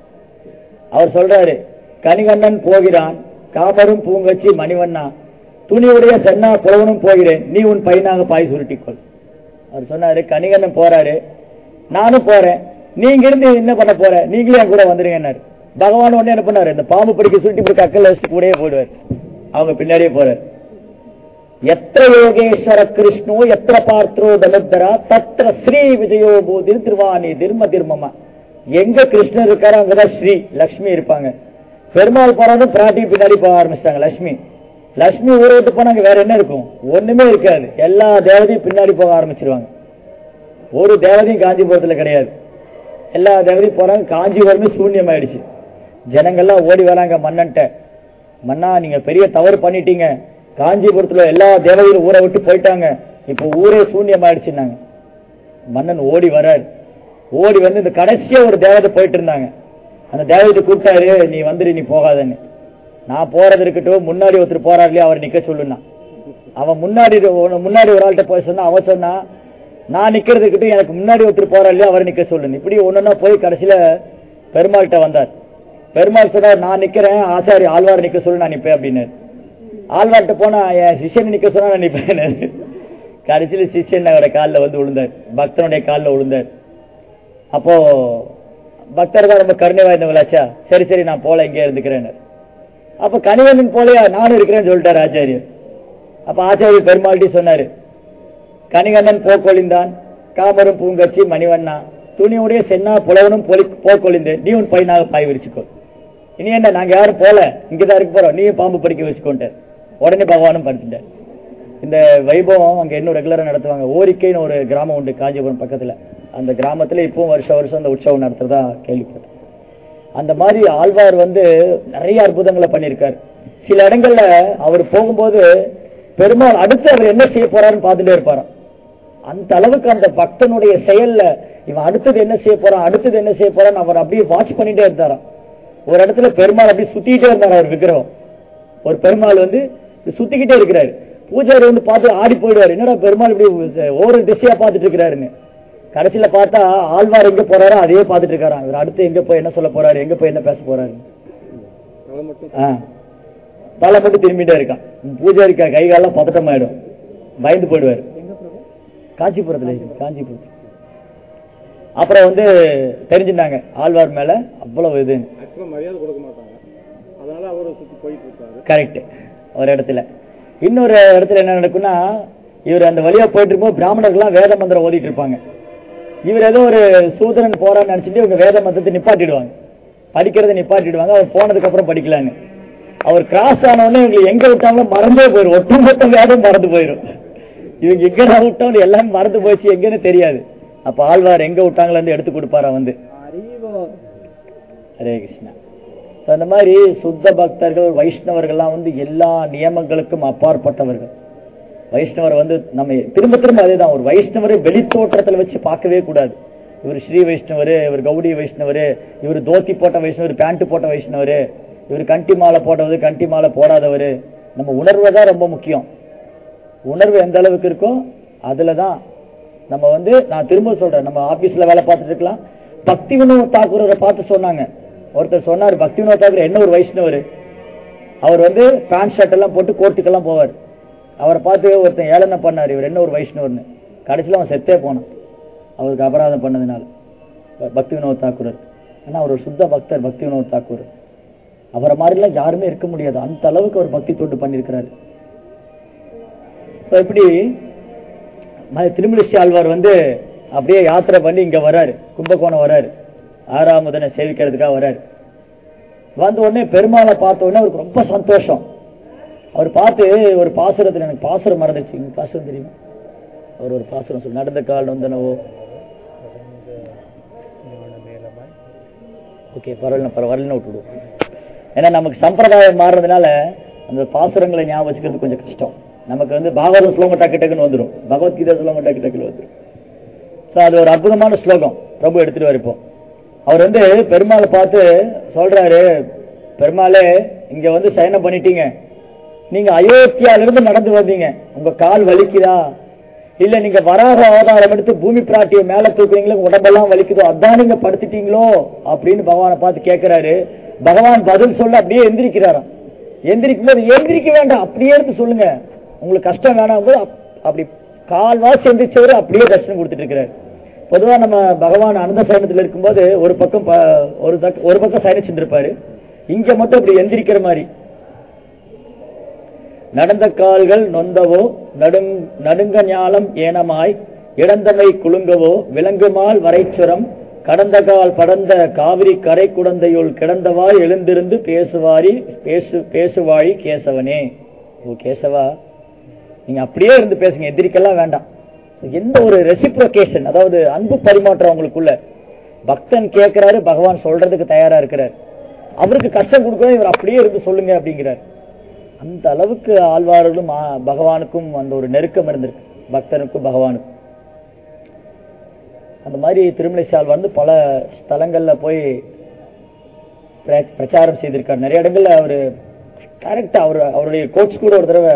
[SPEAKER 1] அவர் சொல்றாரு கனிகண்ணன் போகிறான் காமரும் பூங்கச்சி மணிவண்ணா துணியுடைய சென்னா புலவனும் போகிறேன் நீ உன் பையனாக பாய் சுருட்டிக்கொள் அவர் சொன்னாரு கனிகண்ணன் போறாரு நானும் போறேன் நீங்க இருந்து என்ன பண்ண போற நீங்களே என் கூட வந்துருங்கன்னாரு பகவான் உடனே என்ன பண்ணாரு இந்த பாம்பு பிடிக்க சுருட்டி பிடிக்க அக்கல்ல வச்சு கூடயே போயிடுவார் அவங்க பின்னாடியே போறாரு எத்திர யோகேஸ்வர கிருஷ்ணோ எத்திர பார்த்தோ தனுத்தரா தத்திர ஸ்ரீ விஜயோ பூதிர் திருவாணி திரும திருமமா எங்க கிருஷ்ணர் இருக்காரோ அங்கதான் ஸ்ரீ லக்ஷ்மி இருப்பாங்க பெருமாள் போறாலும் பிராட்டி பின்னாடி போக ஆரம்பிச்சிட்டாங்க லக்ஷ்மி லக்ஷ்மி ஊரை விட்டு போனா அங்க வேற என்ன இருக்கும் ஒண்ணுமே இருக்காது எல்லா தேவதையும் பின்னாடி போக ஆரம்பிச்சிருவாங்க ஒரு தேவதையும் காஞ்சிபுரத்துல கிடையாது எல்லா தேவதையும் போறாங்க காஞ்சிபுரமே சூன்யமாயிடுச்சு ஜனங்கள்லாம் ஓடி வராங்க மன்னன்ட்ட மன்னா நீங்க பெரிய தவறு பண்ணிட்டீங்க காஞ்சிபுரத்துல எல்லா தேவதையும் ஊரை விட்டு போயிட்டாங்க இப்போ ஊரே சூன்யமாயிடுச்சுன்னாங்க மன்னன் ஓடி வராரு ஓடி வந்து இந்த கடைசியா ஒரு தேவதை போயிட்டு இருந்தாங்க அந்த தேவதை கூப்பிட்டாரு நீ வந்துரு நீ போகாதன்னு நான் போறது இருக்கட்டும் முன்னாடி ஒருத்தர் போறாரு இல்லையா அவர் நிக்க சொல்லுனா அவன் முன்னாடி ஒரு- முன்னாடி ஒரு ஆள்கிட்ட போய் சொன்னா அவன் சொன்னா நான் நிக்கிறது இருக்கட்டும் எனக்கு முன்னாடி ஒருத்தர் போறாரு இல்லையா அவர் நிக்க சொல்லுன்னு இப்படி ஒன்னொன்னா போய் கடைசியில பெருமாள்கிட்ட வந்தார் பெருமாள் சொன்னார் நான் நிக்கிறேன் ஆசாரி ஆழ்வார் நிக்க சொல்லு நான் நிப்பேன் அப்படின்னாரு ஆழ்வார்கிட்ட போனா என் சிஷ்யன் நிக்க சொன்னா நான் நிப்பேன் கடைசியில சிஷ்யன் அவரோட காலில் வந்து விழுந்தார் பக்தனுடைய காலில் விழுந்தார் அப்போ பக்தர் தான் ரொம்ப கருணை வாய்ந்தவங்களாச்சா சரி சரி நான் போல இங்கே இருந்துக்கிறேன்னு அப்ப கனிவண்ணன் போலயா நானும் இருக்கிறேன்னு சொல்லிட்டாரு ஆச்சாரியர் அப்ப ஆச்சாரியர் பெருமாள்டி சொன்னாரு கனிகண்ணன் போக்கொழிந்தான் காமரும் பூங்கச்சி மணிவண்ணா துணியுடைய சென்னா புலவனும் பொலி போக்கொழிந்து நீ உன் பையனாக பாய் விரிச்சுக்கோ இனி என்ன நாங்க யாரும் போல இங்கதான் இருக்க போறோம் நீயும் பாம்பு படிக்க வச்சுக்கோன்ட்டு உடனே பகவானும் படுத்துட்டார் இந்த வைபவம் அங்க இன்னும் ரெகுலரா நடத்துவாங்க ஓரிக்கைன்னு ஒரு கிராமம் உண்டு காஞ்சிபுரம் பக்கத்துல அந்த கிராமத்துல இப்பவும் வருஷம் வருஷம் அந்த உற்சவம் நடத்துறதா கேள்விப்பட்டேன் அந்த மாதிரி ஆழ்வார் வந்து நிறைய அற்புதங்களை பண்ணியிருக்காரு சில இடங்கள்ல அவர் போகும்போது பெருமாள் அடுத்து அவர் என்ன செய்ய போறாருன்னு பார்த்துட்டே இருப்பாராம் அந்த அளவுக்கு அந்த பக்தனுடைய செயல்ல இவன் அடுத்தது என்ன செய்ய போறான் அடுத்தது என்ன செய்ய போறான் அவர் அப்படியே வாட்ச் பண்ணிட்டே இருந்தாராம் ஒரு இடத்துல பெருமாள் அப்படியே சுத்திக்கிட்டே இருந்தார் அவர் விக்கிரகம் ஒரு பெருமாள் வந்து இப்படி சுத்திக்கிட்டே இருக்கிறாரு பூஜாரி வந்து பார்த்து ஆடி போயிடுவாரு என்னடா பெருமாள் இப்படி ஒவ்வொரு திசையா பார்த்துட்டு இருக்கிறாருன்னு கடைசியில பார்த்தா ஆழ்வார் எங்க போறாரோ அதையே பார்த்துட்டு இருக்காராம் இவர் அடுத்து எங்க போய் என்ன சொல்ல போறாரு எங்க போய் என்ன பேச போறாரு
[SPEAKER 2] தலை மட்டும்
[SPEAKER 1] ஆ. தலை மட்டும் திரும்பிட்டே இருக்கான் பூஜாரி கை கை காலெல்லாம் பதட்டமாயிடும் பயந்து போயிடுவாரு
[SPEAKER 2] எங்க பிரபு
[SPEAKER 1] காஞ்சிபுரத்துல காஞ்சிபுரம் அப்புறம் வந்து தெரிஞ்சுட்டாங்க ஆழ்வார் மேல அவ்வளவு இது
[SPEAKER 2] ஆக்சுவலா மரியாதை கொடுக்க மாட்டாங்க அதனால அவரை சுத்தி போயிட்டு இருக்காரு
[SPEAKER 1] கரெக்ட் ஒரு இடத்துல இன்னொரு இடத்துல என்ன நடக்கும்னா இவர் அந்த வழியா போயிட்டு இருக்கும்போது பிராமணர்கள்லாம் வேத மந்திரம் ஓதிட்டு இருப்பாங்க இவர் ஏதோ ஒரு சூதரன் போறான்னு நினைச்சிட்டு இவங்க வேத மந்திரத்தை நிப்பாட்டிடுவாங்க படிக்கிறதை நிப்பாட்டிடுவாங்க அவர் போனதுக்கு அப்புறம் படிக்கலான்னு அவர் கிராஸ் ஆன உடனே இவங்க எங்க விட்டாங்களோ மறந்தே போயிடும் ஒட்டுமொத்த வேதம் மறந்து போயிடும் இவங்க எங்க விட்டோம் எல்லாம் மறந்து போச்சு எங்கன்னு தெரியாது அப்ப ஆழ்வார் எங்க விட்டாங்களோ வந்து எடுத்து கொடுப்பாரா வந்து
[SPEAKER 2] அறிவோ
[SPEAKER 1] ஹரே கிருஷ்ணா So, அந்த மாதிரி சுத்த பக்தர்கள் வைஷ்ணவர்கள்லாம் வந்து எல்லா நியமங்களுக்கும் அப்பாற்பட்டவர்கள் வைஷ்ணவர் வந்து நம்ம திரும்ப திரும்ப அதேதான் ஒரு வைஷ்ணவரை வெளித்தோற்றத்துல வச்சு பார்க்கவே கூடாது இவர் ஸ்ரீ வைஷ்ணவர் இவர் கௌடி வைஷ்ணவர் இவர் தோத்தி போட்ட வைஷ்ணவர் பேண்ட் போட்ட வைஷ்ணவர் இவர் கண்டி மாலை போட்டவர் கண்டி மாலை போடாதவர் நம்ம உணர்வு தான் ரொம்ப முக்கியம் உணர்வு எந்த அளவுக்கு இருக்கோ அதுல தான் நம்ம வந்து நான் திரும்ப சொல்றேன் நம்ம ஆபீஸ்ல வேலை பார்த்துட்டு இருக்கலாம் பக்தி வினோத் தாக்கூரை பார்த்து சொன்னாங்க ஒருத்தர் சொன்னார் பக்தி வினோத் தாக்கூர் என்ன ஒரு வைஷ்ணவர் அவர் வந்து பேண்ட் ஷர்ட் எல்லாம் போட்டு கோர்ட்டுக்கெல்லாம் போவார் அவரை பார்த்து ஒருத்தன் ஏளனை பண்ணார் இவர் என்ன ஒரு வைஷ்ணவர்னு கடைசியில் அவன் செத்தே போனான் அவருக்கு அபராதம் பண்ணதுனால பக்தி வினோத் தாக்கூர் ஆனா அவர் ஒரு சுத்த பக்தர் பக்தி வினோத் தாக்கூர் அவரை மாதிரிலாம் யாருமே இருக்க முடியாது அந்த அளவுக்கு அவர் பக்தி தொண்டு பண்ணியிருக்கிறாரு So, இப்படி ம- திருமலிசி ஆழ்வார் வந்து அப்படியே யாத்திரை பண்ணி இங்க வராரு கும்பகோணம் வராரு ஆறாமுதனை சேவிக்கிறதுக்காக வராரு வந்த உடனே பெருமாளை பார்த்த உடனே அவருக்கு ரொம்ப சந்தோஷம் அவர் பார்த்து ஒரு பாசுரத்துல எனக்கு பாசுரம் மறந்துச்சு உங்களுக்கு பாசுரம் தெரியுமா அவர் ஒரு பாசுரம் சொல்லு நடந்த கால் நொந்தனவோ ஓகே பரவாயில்ல பரவாயில்ல விட்டுடுவோம் ஏன்னா நமக்கு சம்பிரதாயம் மாறுறதுனால அந்த பாசுரங்களை ஞாபகம் வச்சுக்கிறது கொஞ்சம் கஷ்டம் நமக்கு வந்து பாகவதம் ஸ்லோகம் டக்கு டக்குன்னு வந்துடும் பகவத்கீதை ஸ்லோகம் டக்கு டக்குன்னு வந்துடும் ஸோ அது ஒரு அற்புதமான ஸ்லோகம் பிரபு எடுத்துட்டு இப்போ அவர் வந்து பெருமாளை பார்த்து சொல்றாரு பெருமாளே இங்க வந்து சயனம் பண்ணிட்டீங்க நீங்க அயோத்தியால இருந்து நடந்து வந்தீங்க உங்க கால் வலிக்குதா இல்ல நீங்க வராக அவதாரம் எடுத்து பூமி பிராட்டிய மேல தூக்குறீங்களோ உங்க உடம்பெல்லாம் வலிக்குதோ அதான் நீங்க படுத்துட்டீங்களோ அப்படின்னு பகவானை பார்த்து கேட்கிறாரு பகவான் பதில் சொல்ல அப்படியே எந்திரிக்கிறாராம் எந்திரிக்கும் போது எந்திரிக்க வேண்டாம் அப்படியே எடுத்து சொல்லுங்க உங்களுக்கு கஷ்டம் வேணாம் போது அப்- அப்படி கால்வாசி எந்திரிச்சவரு அப்படியே தர்ஷனம் கொடுத்துட்டு இருக்கிறாரு பொதுவா நம்ம பகவான் அனந்த சயனத்துல இருக்கும்போது ஒரு பக்கம் ப- ஒரு தக்க- ஒரு பக்கம் சயனிச்சுட்டு இருப்பாரு இங்க மட்டும் அப்படி எந்திரிக்கிற மாதிரி நடந்த கால்கள் நொந்தவோ நடுங் நடுங்க ஞாலம் ஏனமாய் இடந்தமை குலுங்கவோ விலங்குமால் வரைச்சுரம் கடந்த கால் படந்த காவிரி கரை குடந்தையுள் கிடந்தவாய் எழுந்திருந்து பேசுவாரி பேசு பேசுவாழி கேசவனே ஓ கேசவா நீங்க அப்படியே இருந்து பேசுங்க எதிரிக்கெல்லாம் வேண்டாம் எந்த ஒரு ரெசிப்ரோகேஷன் அதாவது அன்பு பரிமாற்றம் அவங்களுக்குள்ள பக்தன் கேட்கிறாரு பகவான் சொல்றதுக்கு தயாரா இருக்கிறார் அவருக்கு கஷ்டம் கொடுக்கணும் இவர் அப்படியே இருந்து சொல்லுங்க அப்படிங்கிறார் அந்த அளவுக்கு ஆழ்வார்களும் ஆ- பகவானுக்கும் அந்த ஒரு நெருக்கம் இருந்திருக்கு பக்தனுக்கும் பகவானுக்கும் அந்த மாதிரி திருமலை ஆழ்வார் வந்து பல ஸ்தலங்கள்ல போய் பிர- பிரச்சாரம் செய்திருக்கார் நிறைய இடங்கள்ல அவரு கரெக்டா அவர் அவருடைய கோச் கூட ஒரு தடவை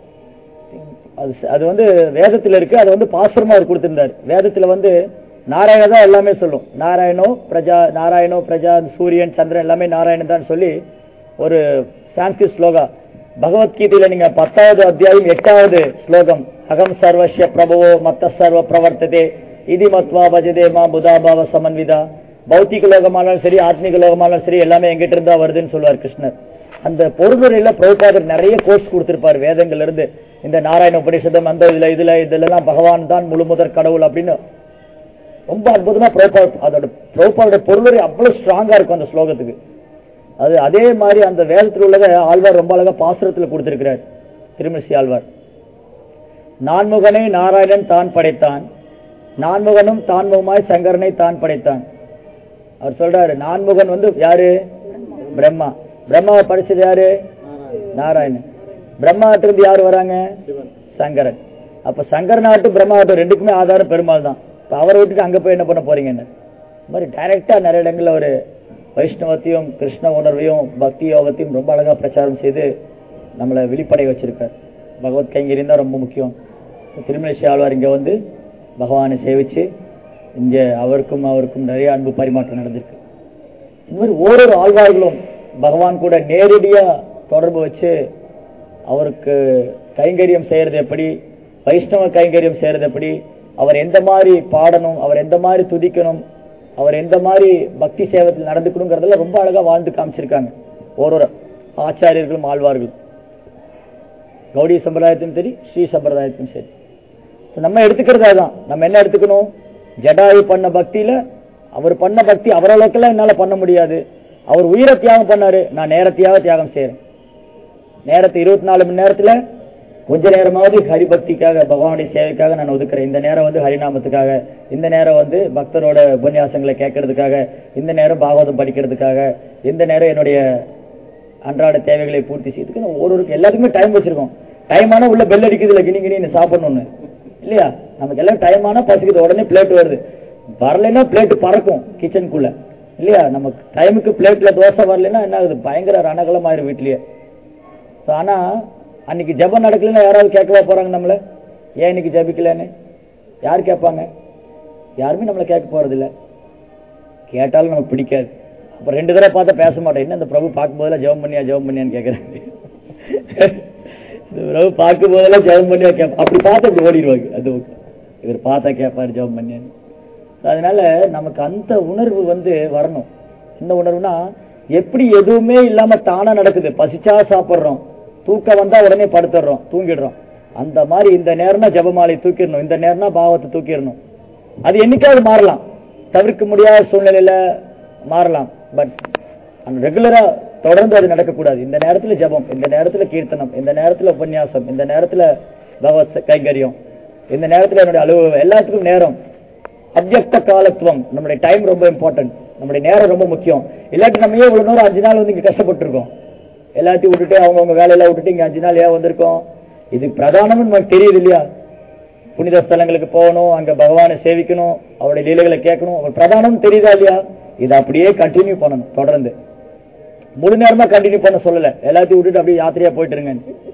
[SPEAKER 1] அது அது வந்து வேதத்துல இருக்கு அது வந்து பாசுரமா அவர் கொடுத்திருந்தார் வேதத்துல வந்து நாராயண தான் எல்லாமே சொல்லும் நாராயணோ பிரஜா நாராயணோ பிரஜா சூரியன் சந்திரன் எல்லாமே நாராயணன் தான் சொல்லி ஒரு சான்ஸ்கிரிட் ஸ்லோகா பகவத்கீதையில நீங்க பத்தாவது அத்தியாயம் எட்டாவது ஸ்லோகம் அகம் சர்வஸ்ய பிரபவோ மத்த சர்வ பிரவர்த்ததே இதி மத்வா பஜதே மா புதாபாவ சமன்விதா பௌத்திக லோகமானாலும் சரி ஆத்மீக லோகமானாலும் சரி எல்லாமே எங்கிட்ட இருந்தா வருதுன்னு சொல்லுவார் கிருஷ்ணர் அந்த பொருளுரையில பிரபுபாதர் நிறைய கோர்ஸ் கொடுத்திருப்பார் வேதங்கள்ல இருந்து இந்த நாராயண உபநிஷதம் அந்த இதுல இதுல இதெல்லாம் பகவான் தான் முழுமுதற் கடவுள் அப்படின்னு ரொம்ப அற்புதமா பிரபா அதோட பிரபுபாதோட பொருளுரை அவ்வளவு ஸ்ட்ராங்கா இருக்கும் அந்த ஸ்லோகத்துக்கு அது அதே மாதிரி அந்த வேதத்தில் உள்ளதை ஆழ்வார் ரொம்ப அழகா பாசுரத்துல கொடுத்திருக்கிறார் திருமிசி ஆழ்வார் நான்முகனை நாராயணன் தான் படைத்தான் நான்முகனும் தான்முகமாய் சங்கரனை தான் படைத்தான் அவர் சொல்றாரு நான்முகன் வந்து யாரு பிரம்மா பிரம்மாவை படைச்சது யாரு நாராயணன் பிரம்மாட்டிலிருந்து யாரு வராங்க சங்கரன் அப்ப சங்கரனாட்டும் பிரம்மாட்டும் ரெண்டுக்குமே ஆதாரம் பெருமாள் தான் இப்ப அவரை விட்டுட்டு அங்க போய் என்ன பண்ண போறீங்க என்ன இந்த மாதிரி டைரக்டா நிறைய இடங்கள்ல ஒரு வைஷ்ணவத்தையும் கிருஷ்ண உணர்வையும் பக்தி யோகத்தையும் ரொம்ப அழகா பிரச்சாரம் செய்து நம்மளை விழிப்படை வச்சிருக்கார் பகவத் கைங்கரியம் தான் ரொம்ப முக்கியம் திருமலேசி ஆழ்வார் இங்க வந்து பகவானை சேவிச்சு இங்க அவருக்கும் அவருக்கும் நிறைய அன்பு பரிமாற்றம் நடந்திருக்கு இந்த மாதிரி ஓரொரு ஆழ்வார்களும் பகவான் கூட நேரடியா தொடர்பு வச்சு அவருக்கு கைங்கரியம் செய்யறது எப்படி வைஷ்ணவ கைங்கரியம் செய்யறது எப்படி அவர் எந்த மாதிரி பாடணும் அவர் எந்த மாதிரி துதிக்கணும் அவர் எந்த மாதிரி பக்தி சேவத்தில் நடந்துக்கணுங்கிறதுல ரொம்ப அழகா வாழ்ந்து காமிச்சிருக்காங்க ஓரொரு ஆச்சாரியர்களும் ஆழ்வார்களும் கௌடிய சம்பிரதாயத்திலும் சரி ஸ்ரீ சம்பிரதாயத்திலும் சரி So, நம்ம எடுத்துக்கிறது அதான் நம்ம என்ன எடுத்துக்கணும் ஜடாயு பண்ண பக்தியில அவர் பண்ண பக்தி அவரளவுக்கெல்லாம் என்னால பண்ண முடியாது அவர் உயிரை தியாகம் பண்ணாரு நான் நேரத்தையாக தியாகம் செய்யறேன் நேரத்தை இருபத்தி நாலு மணி நேரத்துல கொஞ்ச நேரமாவது ஹரிபக்திக்காக பகவானுடைய சேவைக்காக நான் ஒதுக்குறேன் இந்த நேரம் வந்து ஹரிநாமத்துக்காக இந்த நேரம் வந்து பக்தரோட உபன்யாசங்களை கேட்கறதுக்காக இந்த நேரம் பாகவதம் படிக்கிறதுக்காக இந்த நேரம் என்னுடைய அன்றாட தேவைகளை பூர்த்தி செய்யறதுக்கு நான் ஒரு ஒரு எல்லாத்துக்குமே டைம் வச்சிருக்கோம் டைம் ஆனா உள்ள பெல் அடிக்குது இல்லை கிணி கிணி சாப்பிடணும்னு இல்லையா நமக்கு எல்லாம் டைம் ஆனா பசிக்குது உடனே பிளேட் வருது வரலைன்னா பிளேட் பறக்கும் கிச்சனுக்குள்ள இல்லையா நமக்கு டைமுக்கு பிளேட்ல தோசை வரலைன்னா என்ன ஆகுது பயங்கர ரணகலம் ஆயிரும் வீட்லயே So, ஆனா அன்னைக்கு ஜெபம் நடக்கலைன்னா யாராவது கேட்கவா போறாங்க நம்மள ஏன் இன்னைக்கு ஜெபிக்கலன்னு யார் கேட்பாங்க யாருமே நம்மளை கேட்க போறது இல்ல கேட்டாலும் நமக்கு பிடிக்காது அப்ப ரெண்டு தடவை பார்த்தா பேச மாட்டோம் என்ன இந்த பிரபு பார்க்கும் போதெல்லாம் ஜெபம் பண்ணியா ஜெபம் பண்ணியான்னு கேட்கறாங்க இந்த பிரபு பார்க்கும் போதெல்லாம் ஜெபம் பண்ணியா கேட்ப அப்படி பார்த்து அப்படி ஓடிடுவாங்க அது okay. இவர் பார்த்தா கேட்பாரு ஜெபம் பண்ணியான்னு அதனால நமக்கு அந்த உணர்வு வந்து வரணும் இந்த உணர்வுனா எப்படி எதுவுமே இல்லாம தானா நடக்குது பசிச்சா சாப்பிடுறோம் தூக்கம் வந்தா உடனே படுத்துடுறோம் தூங்கிடுறோம் அந்த மாதிரி இந்த நேரம்னா ஜெபமாலை தூக்கிடணும் இந்த நேரம்னா பாவத்தை தூக்கிடணும் அது என்னைக்காவது மாறலாம் தவிர்க்க முடியாத சூழ்நிலையில மாறலாம் பட் ரெகுலரா தொடர்ந்து அது நடக்கக்கூடாது இந்த நேரத்துல ஜெபம் இந்த நேரத்துல கீர்த்தனம் இந்த நேரத்துல உபன்யாசம் இந்த நேரத்துல பகவத் கைங்கரியம் இந்த நேரத்துல என்னுடைய அலுவலகம் எல்லாத்துக்கும் நேரம் அப்ஜெக்ட காலத்துவம் நம்முடைய டைம் ரொம்ப இம்பார்ட்டன்ட் நம்முடைய நேரம் ரொம்ப முக்கியம் இல்லாட்டி நம்ம ஏன் இவ்வளவு நேரம் அஞ்சு நாள் வந்து இங்க கஷ்டப்பட்டிருக்கோம் எல்லாத்தையும் விட்டுட்டு அவங்கவுங்க வேலையெல்லாம் விட்டுட்டு இங்க அஞ்சு நாள் ஏன் வந்திருக்கோம் இது பிரதானம்னு நமக்கு தெரியுது இல்லையா புனித ஸ்தலங்களுக்கு போகணும் அங்க பகவானை சேவிக்கணும் அவருடைய லீலைகளை கேட்கணும் அவர் பிரதானம் தெரியுதா இல்லையா இதை அப்படியே கண்டினியூ பண்ணணும் தொடர்ந்து முழு நேரமா கண்டினியூ பண்ண சொல்லல எல்லாத்தையும் விட்டுட்டு அப்படியே யாத்திரையா போயிட்டு இருங்க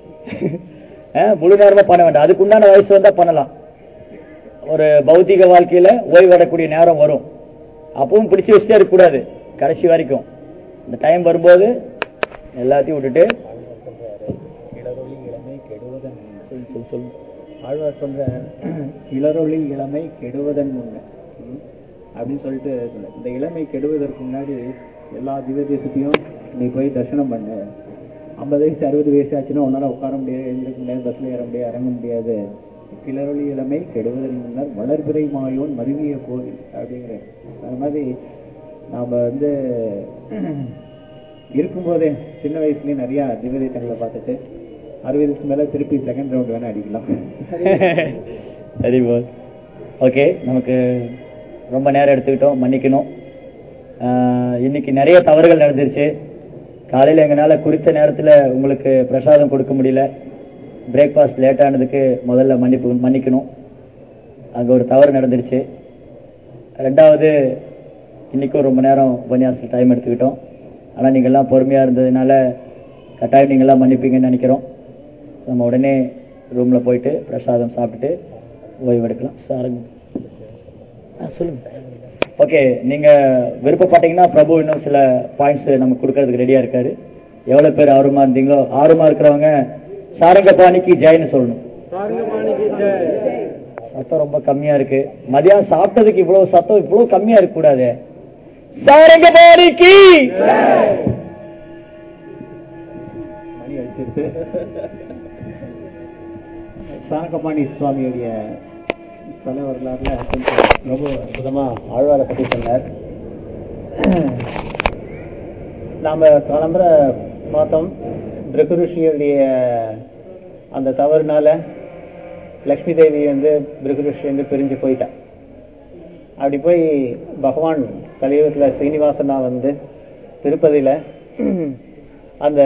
[SPEAKER 1] அஹ், முழு நேரமா பண்ண வேண்டாம் அதுக்குண்டான வயசு வந்தா பண்ணலாம் ஒரு பௌத்திக வாழ்க்கையில ஓய்வடக்கூடிய நேரம் வரும் அப்பவும் பிடிச்சு வச்சுட்டே இருக்கக்கூடாது கடைசி வரைக்கும் இந்த டைம் வரும்போது எல்லாத்தையும் விட்டுட்டு
[SPEAKER 4] இளரொளி இளமை கெடுவதன் சொல் சொல் சொல் ஆழ்வார் சொல்ற இளரொளி இளமை கெடுவதன் முன்ன ம், அப்படின்னு சொல்லிட்டு சொல்ல இந்த இளமை கெடுவதற்கு முன்னாடி எல்லா திவ்யதேசத்தையும் நீ போய் தரிசனம் பண்ணு ஐம்பது வயசு அறுபது வயசு ஆச்சுன்னா உன்னால உட்கார முடியாது எழுந்திருக்க முடியாது பஸ்ல ஏற முடியாது இறங்க முடியாது கிளறொளி இளமை கெடுவதன் முன்னர் வளர்பிறை மாயோன் மருவிய கோவில் அப்படிங்கிற அந்த மாதிரி நாம வந்து இருக்கும்போதே சின்ன வயசுலயே நிறைய திவ்யதேசங்களை பார்த்துட்டு அறுபது வயசுக்கு மேல திருப்பி செகண்ட் ரவுண்ட் வேணா அடிக்கலாம்
[SPEAKER 1] சரி போல் ஓகே நமக்கு ரொம்ப நேரம் எடுத்துக்கிட்டோம் மன்னிக்கணும் ஆஹ் இன்னைக்கு நிறைய தவறுகள் நடந்துருச்சு காலையில் எங்களால் குறித்த நேரத்தில் உங்களுக்கு பிரசாதம் கொடுக்க முடியல பிரேக்ஃபாஸ்ட் லேட் ஆனதுக்கு முதல்ல மன்னிப்பு மன்னிக்கணும் அங்கே ஒரு தவறு நடந்துருச்சு ரெண்டாவது இன்னைக்கும் ரொம்ப நேரம் உபன்யாசம் டைம் எடுத்துக்கிட்டோம் ஆனால் நீங்கள்லாம் பொறுமையாக இருந்ததுனால கட்டாயம் நீங்கள்லாம் மன்னிப்பீங்கன்னு நினைக்கிறோம் நம்ம உடனே ரூமில் போயிட்டு பிரசாதம் சாப்பிட்டுட்டு ஓய்வு எடுக்கலாம் சாருங்க ஆ சொல்லுங்க ஓகே நீங்க விருப்பப்பட்டீங்கன்னா பிரபு இன்னும் சில பாயிண்ட்ஸ் நமக்கு கொடுக்கறதுக்கு ரெடியா இருக்காரு எவ்வளவு பேர் ஆர்வமா இருந்தீங்களோ ஆர்வமா இருக்கிறவங்க சாரங்கபாணிக்கு ஜெயன்னு சொல்லணும் சத்தம் ரொம்ப கம்மியா இருக்கு மதியம் சாப்பிட்டதுக்கு இவ்வளவு சத்தம் இவ்வளவு கம்மியா இருக்க கூடாது சாரங்கபாணிக்கு
[SPEAKER 4] மணி அடிச்சிருக்கு சாணகபாணி சுவாமியுடைய தலை வரலாறுல கொஞ்சம் ரொம்ப அற்புதமா ஆழ்வாரை பத்தி சொன்னார் நாம கிளம்புற பார்த்தோம் பிருகு ரிஷியுடைய அந்த தவறுனால லக்ஷ்மி தேவி வந்து பிருகு ரிஷி வந்து பிரிஞ்சு போயிட்டா அப்படி போய் பகவான் கலியுகத்துல சீனிவாசனா வந்து திருப்பதியில அந்த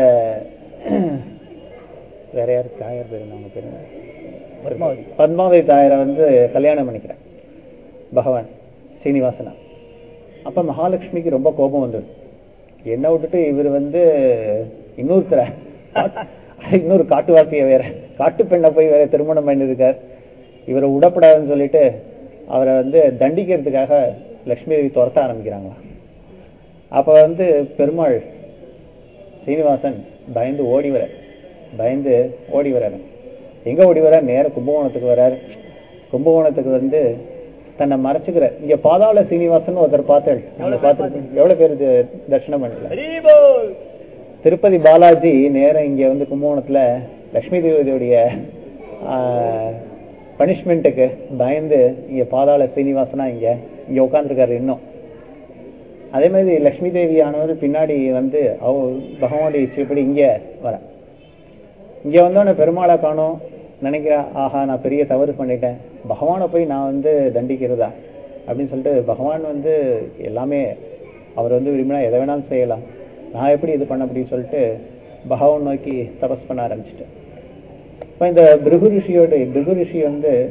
[SPEAKER 4] வேற யார் தாயார் பேரு அவங்க பேரு பத்மாவதி பத்மாவதி தாயாரை வந்து கல்யாணம் பண்ணிக்கிறேன் பகவான் சீனிவாசனா அப்ப மகாலட்சுமிக்கு ரொம்ப கோபம் வந்தது என்ன விட்டுட்டு இவர் வந்து இன்னொருத்தர இன்னொரு காட்டுவார்த்தையை வேற காட்டு பெண்ணை போய் வேற திருமணம் பண்ணிருக்கார் இவரை விடப்படாதுன்னு சொல்லிட்டு அவரை வந்து தண்டிக்கிறதுக்காக லட்சுமி தேவி துரத்த ஆரம்பிக்கிறாங்களாம் அப்ப வந்து பெருமாள் சீனிவாசன் பயந்து ஓடி வர பயந்து ஓடி வர்றாரு எங்க ஓடி வர நேர கும்பகோணத்துக்கு வர்றார் கும்பகோணத்துக்கு வந்து தன்னை மறைச்சுக்கிற இங்க பாதாள சீனிவாசன் ஒருத்தர் பார்த்தாள் அவங்க பார்த்துருக்கீங்க எவ்வளவு பேர் இது தரிசனம் பண்ணல திருப்பதி பாலாஜி நேரம் இங்க வந்து கும்பகோணத்துல லட்சுமி தேவதையுடைய பனிஷ்மெண்ட்டுக்கு பயந்து இங்க பாதாள சீனிவாசனா இங்க இங்க உட்காந்துருக்காரு இன்னும் அதே மாதிரி லக்ஷ்மி தேவி ஆனவர் பின்னாடி வந்து அவ பகவானுடைய இச்சைப்படி இங்க வர இங்க வந்தோடனே பெருமாளை காணோம் நினைக்கிறா ஆஹா நான் பெரிய தவறு பண்ணிட்டேன் பகவானை போய் நான் வந்து தண்டிக்கிறதா அப்படின்னு சொல்லிட்டு பகவான் வந்து எல்லாமே அவர் வந்து விரும்பினா எதை வேணாலும் செய்யலாம் நான் எப்படி இது பண்ண அப்படின்னு சொல்லிட்டு பகவான் நோக்கி தபஸ் பண்ண ஆரம்பிச்சிட்டேன் இப்போ இந்த பிருகு ரிஷியோட பிருகு ரிஷி வந்து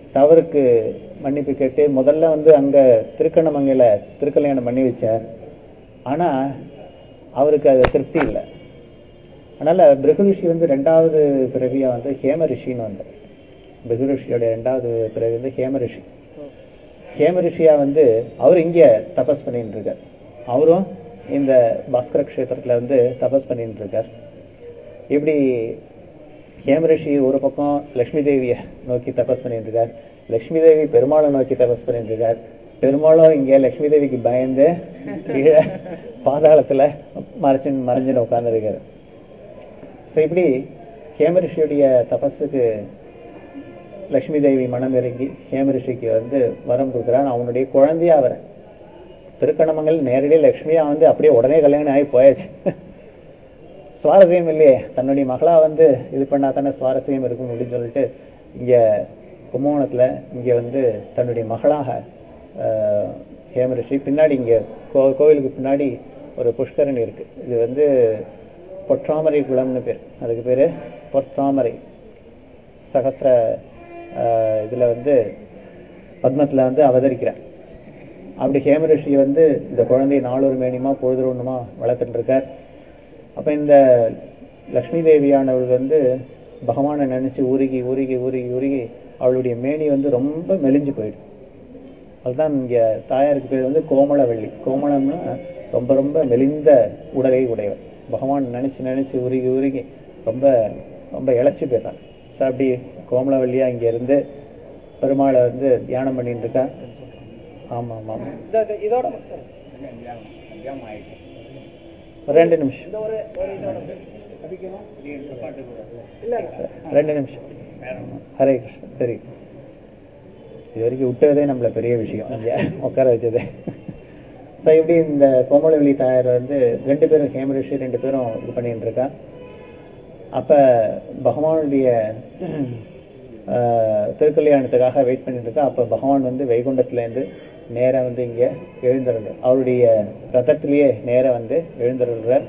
[SPEAKER 4] தவறுக்கு மன்னிப்பு கேட்டு முதல்ல வந்து அங்க திருக்கண்ணமங்கையில திருக்கல்யாணம் பண்ணி வச்சார் ஆனா அவருக்கு அது திருப்தி இல்லை அதனால பிருகு ரிஷி வந்து ரெண்டாவது பிறவியா வந்து ஹேம ரிஷின்னு வந்து பிருகு ரிஷியோட ரெண்டாவது பிறவி வந்து ஹேம ரிஷி ஹேம ரிஷியா வந்து அவர் இங்க தபஸ் பண்ணிட்டு இருக்கார் அவரும் இந்த பாஸ்கர கஷேத்திரத்துல வந்து தபஸ் பண்ணிட்டு இருக்கார் இப்படி ஹேம ரிஷி ஒரு பக்கம் லக்ஷ்மி தேவிய நோக்கி தபஸ் பண்ணிட்டு இருக்கார் லக்ஷ்மி தேவி பெருமாளை நோக்கி தபஸ் பண்ணிட்டு இருக்கார் பெருமாளும் இங்க லக்ஷ்மி தேவிக்கு பயந்து கீழே பாதாளத்துல மறைச்சு மறைஞ்சுன்னு உட்கார்ந்து இருக்காரு ஸோ இப்படி ஹேம ரிஷியுடைய தபஸுக்கு லக்ஷ்மி தேவி மனம் இறங்கி ஹேம ரிஷிக்கு வந்து வரம் கொடுக்குறான் அவனுடைய குழந்தையா வர திருக்கணமங்கள் நேரடியாக லக்ஷ்மியா வந்து அப்படியே உடனே கல்யாணம் ஆகி போயாச்சு சுவாரஸ்யம் இல்லையே தன்னுடைய மகளா வந்து இது பண்ணா தானே சுவாரஸ்யம் இருக்கும் அப்படின்னு சொல்லிட்டு இங்க கும்பகோணத்துல இங்க வந்து தன்னுடைய மகளாக ஆஹ், ஹேம ரிஷி பின்னாடி இங்க கோ- கோவிலுக்கு பின்னாடி ஒரு புஷ்கரணி இருக்கு இது வந்து பொற்றாமரை குளம்னு பேர் அதுக்கு பேரு பொற்றாமரை சகசிர ஆஹ், இதுல வந்து பத்மத்துல வந்து அவதரிக்கிறார் அப்படி ஹேம ரிஷி வந்து இந்த குழந்தையை நாளொரு மேனியமா பொழுதுறோணுமா வளர்த்துட்டு இருக்கார் அப்ப இந்த லக்ஷ்மி தேவியானவள் வந்து பகவானை நினைச்சு உருகி உருகி உருகி உருகி அவளுடைய மேனி வந்து ரொம்ப மெலிஞ்சு போயிடும் அதுதான் இங்க தாயாருக்கு பேர் வந்து கோமளவள்ளி கோமளம்னா ரொம்ப ரொம்ப மெலிந்த உடலை உடையவர் பகவான் நினைச்சு நினைச்சு உருகி உருகி ரொம்ப ரொம்ப இழைச்சி போயிட்டான் ஸோ அப்படி கோமளவள்ளியா இங்க இருந்து பெருமாளை வந்து தியானம் பண்ணிட்டு இருக்கா ஆமா ஆமா ஆமா
[SPEAKER 1] இதோட
[SPEAKER 4] ஒரு ரெண்டு நிமிஷம் ரெண்டு நிமிஷம் ஹரே கிருஷ்ணா சரி இது வரைக்கும் விட்டதே நம்மள பெரிய விஷயம் இங்க உட்கார வச்சதே ஸோ இப்படி இந்த கோமலவெளி தாயார் வந்து ரெண்டு பேரும் ஹேமரிஷி ரெண்டு பேரும் இது பண்ணிட்டு இருக்கா அப்ப பகவானுடைய ஆஹ், திருக்கல்யாணத்துக்காக வெயிட் பண்ணிட்டு இருக்கா அப்ப பகவான் வந்து வைகுண்டத்துல இருந்து நேரா வந்து இங்க எழுந்துருங்க அவருடைய ரதத்திலேயே நேரா வந்து எழுந்துருகிறார்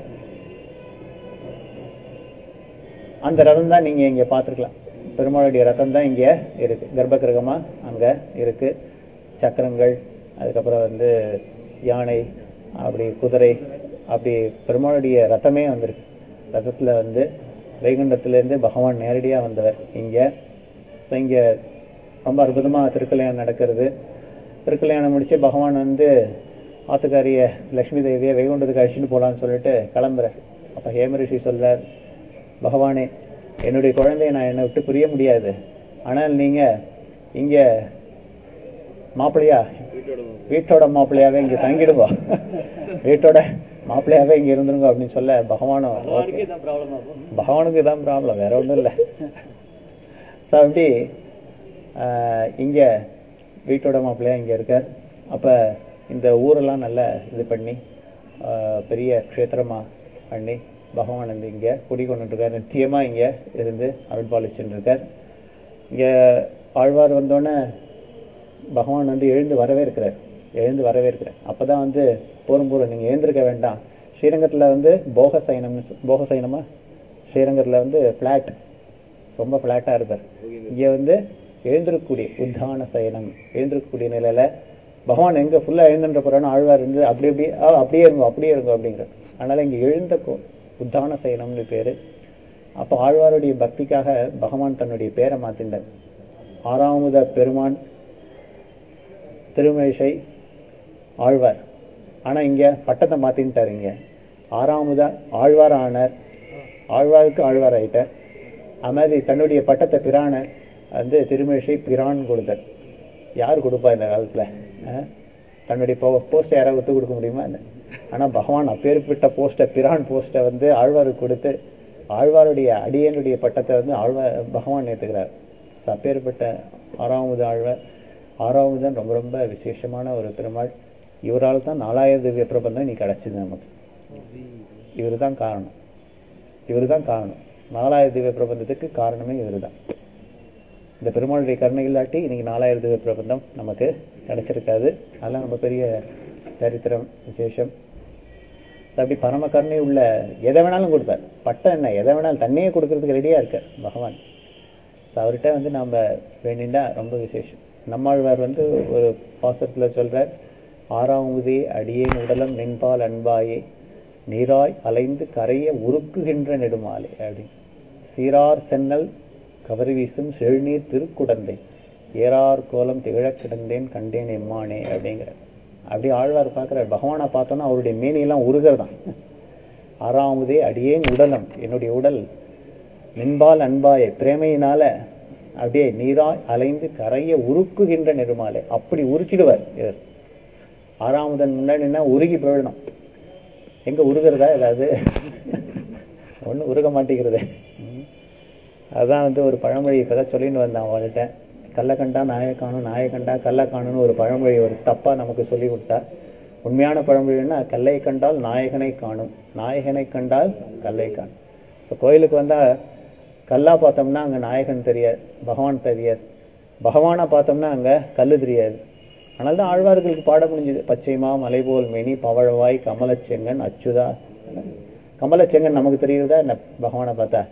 [SPEAKER 4] அந்த ரதம் தான் நீங்க இங்க பார்த்திருக்கலாம் பெருமாளுடைய ரதம் தான் இங்க இருக்கு கர்ப்பகிரகமா அங்க இருக்கு சக்கரங்கள் அதுக்கப்புறம் வந்து யானை அப்படி குதிரை அப்படி பெருமாளுடைய ரதமே வந்திருக்கு ரதத்துல வந்து வைகுண்டத்துல இருந்து பகவான் நேரடியா வந்தவர் இங்க So, இங்க ரொம்ப அற்புதமா திருக்கல்யாணம் நடக்கிறது திருக்கல்யாணம் முடிச்சு பகவான் வந்து ஆத்துக்காரிய லக்ஷ்மி தேவியை வைகுண்டத்துக்கு அழிச்சுட்டு போலான்னு சொல்லிட்டு கிளம்புறார் அப்ப ஹேமரிஷி சொல்றார் பகவானே என்னுடைய குழந்தைய நான் என்னை விட்டு பிரிய முடியாது ஆனால் நீங்க இங்க மாப்பிள்ளையா வீட்டோட மாப்பிள்ளையாவே இங்க தங்கிடுவா வீட்டோட மாப்பிள்ளையாவே இங்க இருந்துருங்க அப்படின்னு சொல்ல பகவானும் okay. பகவானுக்கு இதான் ப்ராப்ளம் வேற ஒண்ணும் இல்ல ஸோ அப்படி ஆஹ், இங்க வீட்டோட மாப்பிள்ளையா இங்க இருக்கார் அப்ப இந்த ஊரெல்லாம் நல்லா இது பண்ணி ஆஹ், பெரிய க்ஷேத்திரமா பண்ணி பகவான் வந்து இங்க குடி கொண்டுட்டு இருக்கார் நித்தியமா இங்க இருந்து அருள்பாலிச்சுட்டு இருக்கார் இங்க ஆழ்வார் வந்தோடனே பகவான் வந்து எழுந்து வரவே இருக்கிறார் எழுந்து வரவே இருக்கிறார் அப்பதான் வந்து போரும் போரும் நீங்க எழுந்திருக்க வேண்டாம் ஸ்ரீரங்கத்துல வந்து போக சயனம்னு சொ- போக சயனமா ஸ்ரீரங்கத்துல வந்து பிளாட் ரொம்ப பிளாட்டா இருப்பார் இங்க வந்து எழுந்திருக்கக்கூடிய உத்தான சயனம் எழுந்திருக்கக்கூடிய நிலையில பகவான் எங்க ஃபுல்லா எழுந்துன்ற போறானோ ஆழ்வார் இருந்து அப்படி அப்படி ஆ, அப்படியே இருங்கோ அப்படியே இருங்கோ அப்படிங்கிற அதனால இங்க எழுந்த கோ- உத்தான சயனம்னு பேரு அப்ப ஆழ்வாருடைய பக்திக்காக பகவான் தன்னுடைய பேரை மாத்திண்டார் ஆறாமுத பெருமான் திருமேஷை ஆழ்வார் ஆனா இங்க பட்டத்தை மாத்தின்ட்டார் இங்க ஆறாமுதா ஆழ்வார் ஆனார் ஆழ்வாருக்கு ஆழ்வார் ஆயிட்டார் அது மாதிரி தன்னுடைய பட்டத்தை பிரான வந்து திருமேஷை பிரான் கொடுத்தார் யார் கொடுப்பா இந்த காலத்துல அஹ்? தன்னுடைய போஸ்ட யாராவது விட்டு கொடுக்க முடியுமா என்ன ஆனா பகவான் அப்பேற்பட்ட போஸ்ட பிரான் போஸ்ட வந்து ஆழ்வாருக்கு கொடுத்து ஆழ்வாருடைய அடியனுடைய பட்டத்தை வந்து ஆழ்வார் பகவான் ஏத்துக்கிறார் So, அப்பேற்பட்ட ஆறாவது ஆழ்வார் ஆறாவது தான் ரொம்ப ரொம்ப விசேஷமான ஒரு பெருமாள் இவரால் தான் நாலாயிரம் திவ்ய பிரபந்தம் நீ கிடைச்சது நமக்கு இவரு தான் காரணம் இவரு தான் காரணம் நாலாயிரம் திவ்ய பிரபந்தத்துக்கு காரணமே இவரு தான் இந்த பெருமாளுடைய கருணை இல்லாட்டி இன்னைக்கு நாலாயிரம் திவ்ய பிரபந்தம் நமக்கு கிடைச்சிருக்காது அதெல்லாம் ரொம்ப பெரிய சரித்திரம் விசேஷம் அப்படி பரம கருணை உள்ள எதை வேணாலும் கொடுப்பார் பட்டம் என்ன எதை வேணாலும் தன்னையே கொடுக்கறதுக்கு ரெடியா இருக்கார் பகவான் So, அவர்கிட்ட வந்து நாம வேண்டிண்டா ரொம்ப விசேஷம் நம்மாழ்வார் வந்து ஒரு பாசத்துல சொல்றார் ஆறாவதே அடியேன் உடலம் நின்பால் அன்பாயே நீராய் அலைந்து கரைய உருக்குகின்ற நெடுமாலை அப்படின்னு சீரார் சென்னல் கவரி வீசும் செழுநீர் திருக்குடந்தை ஏறார் கோலம் திகழக் கிடந்தேன் கண்டேன் எம்மானே அப்படிங்கிற அப்படி ஆழ்வார் பார்க்கிறார் பகவானை பார்த்தோன்னா அவருடைய மேனியெல்லாம் உருகிறதான் ஆறாவதே அடியேன் உடலம் என்னுடைய உடல் நின்பால் அன்பாய பிரேமையினால அப்படியே நீராய் அலைந்து கரைய உருக்குகின்ற நெடுமாலை அப்படி உருக்கிடுவார் இவர் ஆறாவதன் முன்னாடினா உருகி போயிடணும் எங்க உருகிறதா ஏதாவது ஒண்ணும் உருக மாட்டேங்கிறது ம். அதான் வந்து ஒரு பழமொழி இப்பதான் சொல்லிட்டு வந்தேன் அவள்கிட்ட கல்லை கண்டா நாயை காணும் நாயை கண்டா கல்லை காணும்னு ஒரு பழமொழி ஒரு தப்பா நமக்கு சொல்லி கொடுத்தா உண்மையான பழமொழின்னா கல்லை கண்டால் நாயகனை காணும் நாயகனை கண்டால் கல்லை காணும் ஸோ கோயிலுக்கு வந்தா கல்லா பார்த்தோம்னா அங்க நாயகன் தெரியாது பகவான் தெரியாது பகவானை பார்த்தோம்னா அங்க கல்லு தெரியாது அதனால தான் ஆழ்வார்களுக்கு பாட முடிஞ்சது பச்சைமா மலைபோல் மேனி பவழவாய் கமலச்செங்கன் அச்சுதா கமலச்செங்கன் நமக்கு தெரியுதா என்ன பகவானை பார்த்தா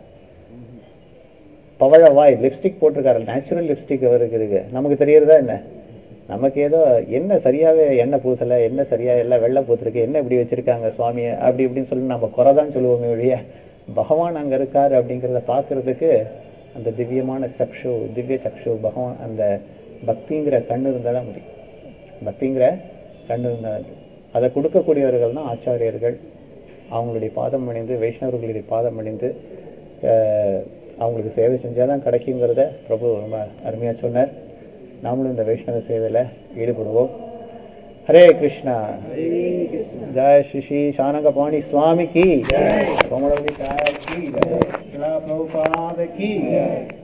[SPEAKER 4] பவழவாய் லிப்ஸ்டிக் போட்டிருக்காரு நேச்சுரல் லிப்ஸ்டிக் அவருக்கு இருக்கு நமக்கு தெரியறதா என்ன நமக்கு ஏதோ என்ன சரியாவே எண்ணெய் பூசல என்ன சரியா எல்லாம் வெள்ளை பூத்திருக்கு என்ன இப்படி வச்சிருக்காங்க சுவாமியை அப்படி இப்படின்னு சொல்லி நம்ம குறைதான் சொல்லுவோமே ஒழிய பகவான் அங்க இருக்காரு அப்படிங்கிறத பார்க்கிறதுக்கு அந்த திவ்யமான சக்ஷு திவ்ய சக்ஷு பகவான் அந்த பக்திங்கிற கண்ணு இருந்தா தான் முடியும் பக்திங்கிற கண்ணு இருந்தா தான் முடியும். அதை கொடுக்கக்கூடியவர்கள் தான் ஆச்சாரியர்கள் அவங்களுடைய பாதம் பணிந்து வைஷ்ணவர்களுடைய பாதம் பணிந்து அஹ், அவங்களுக்கு சேவை செஞ்சாதான் கிடைக்குங்கிறத பிரபு ரொம்ப அருமையா சொன்னார் நாமளும் இந்த வைஷ்ணவ சேவையில ஈடுபடுவோம் ஹரே கிருஷ்ணா ஜெய் ஸ்ரீ ஸ்ரீ சானகபாணி சுவாமி கி கோமலவதி தாயார் கி ஜெய். பிரபுபாத கி ஜெய்.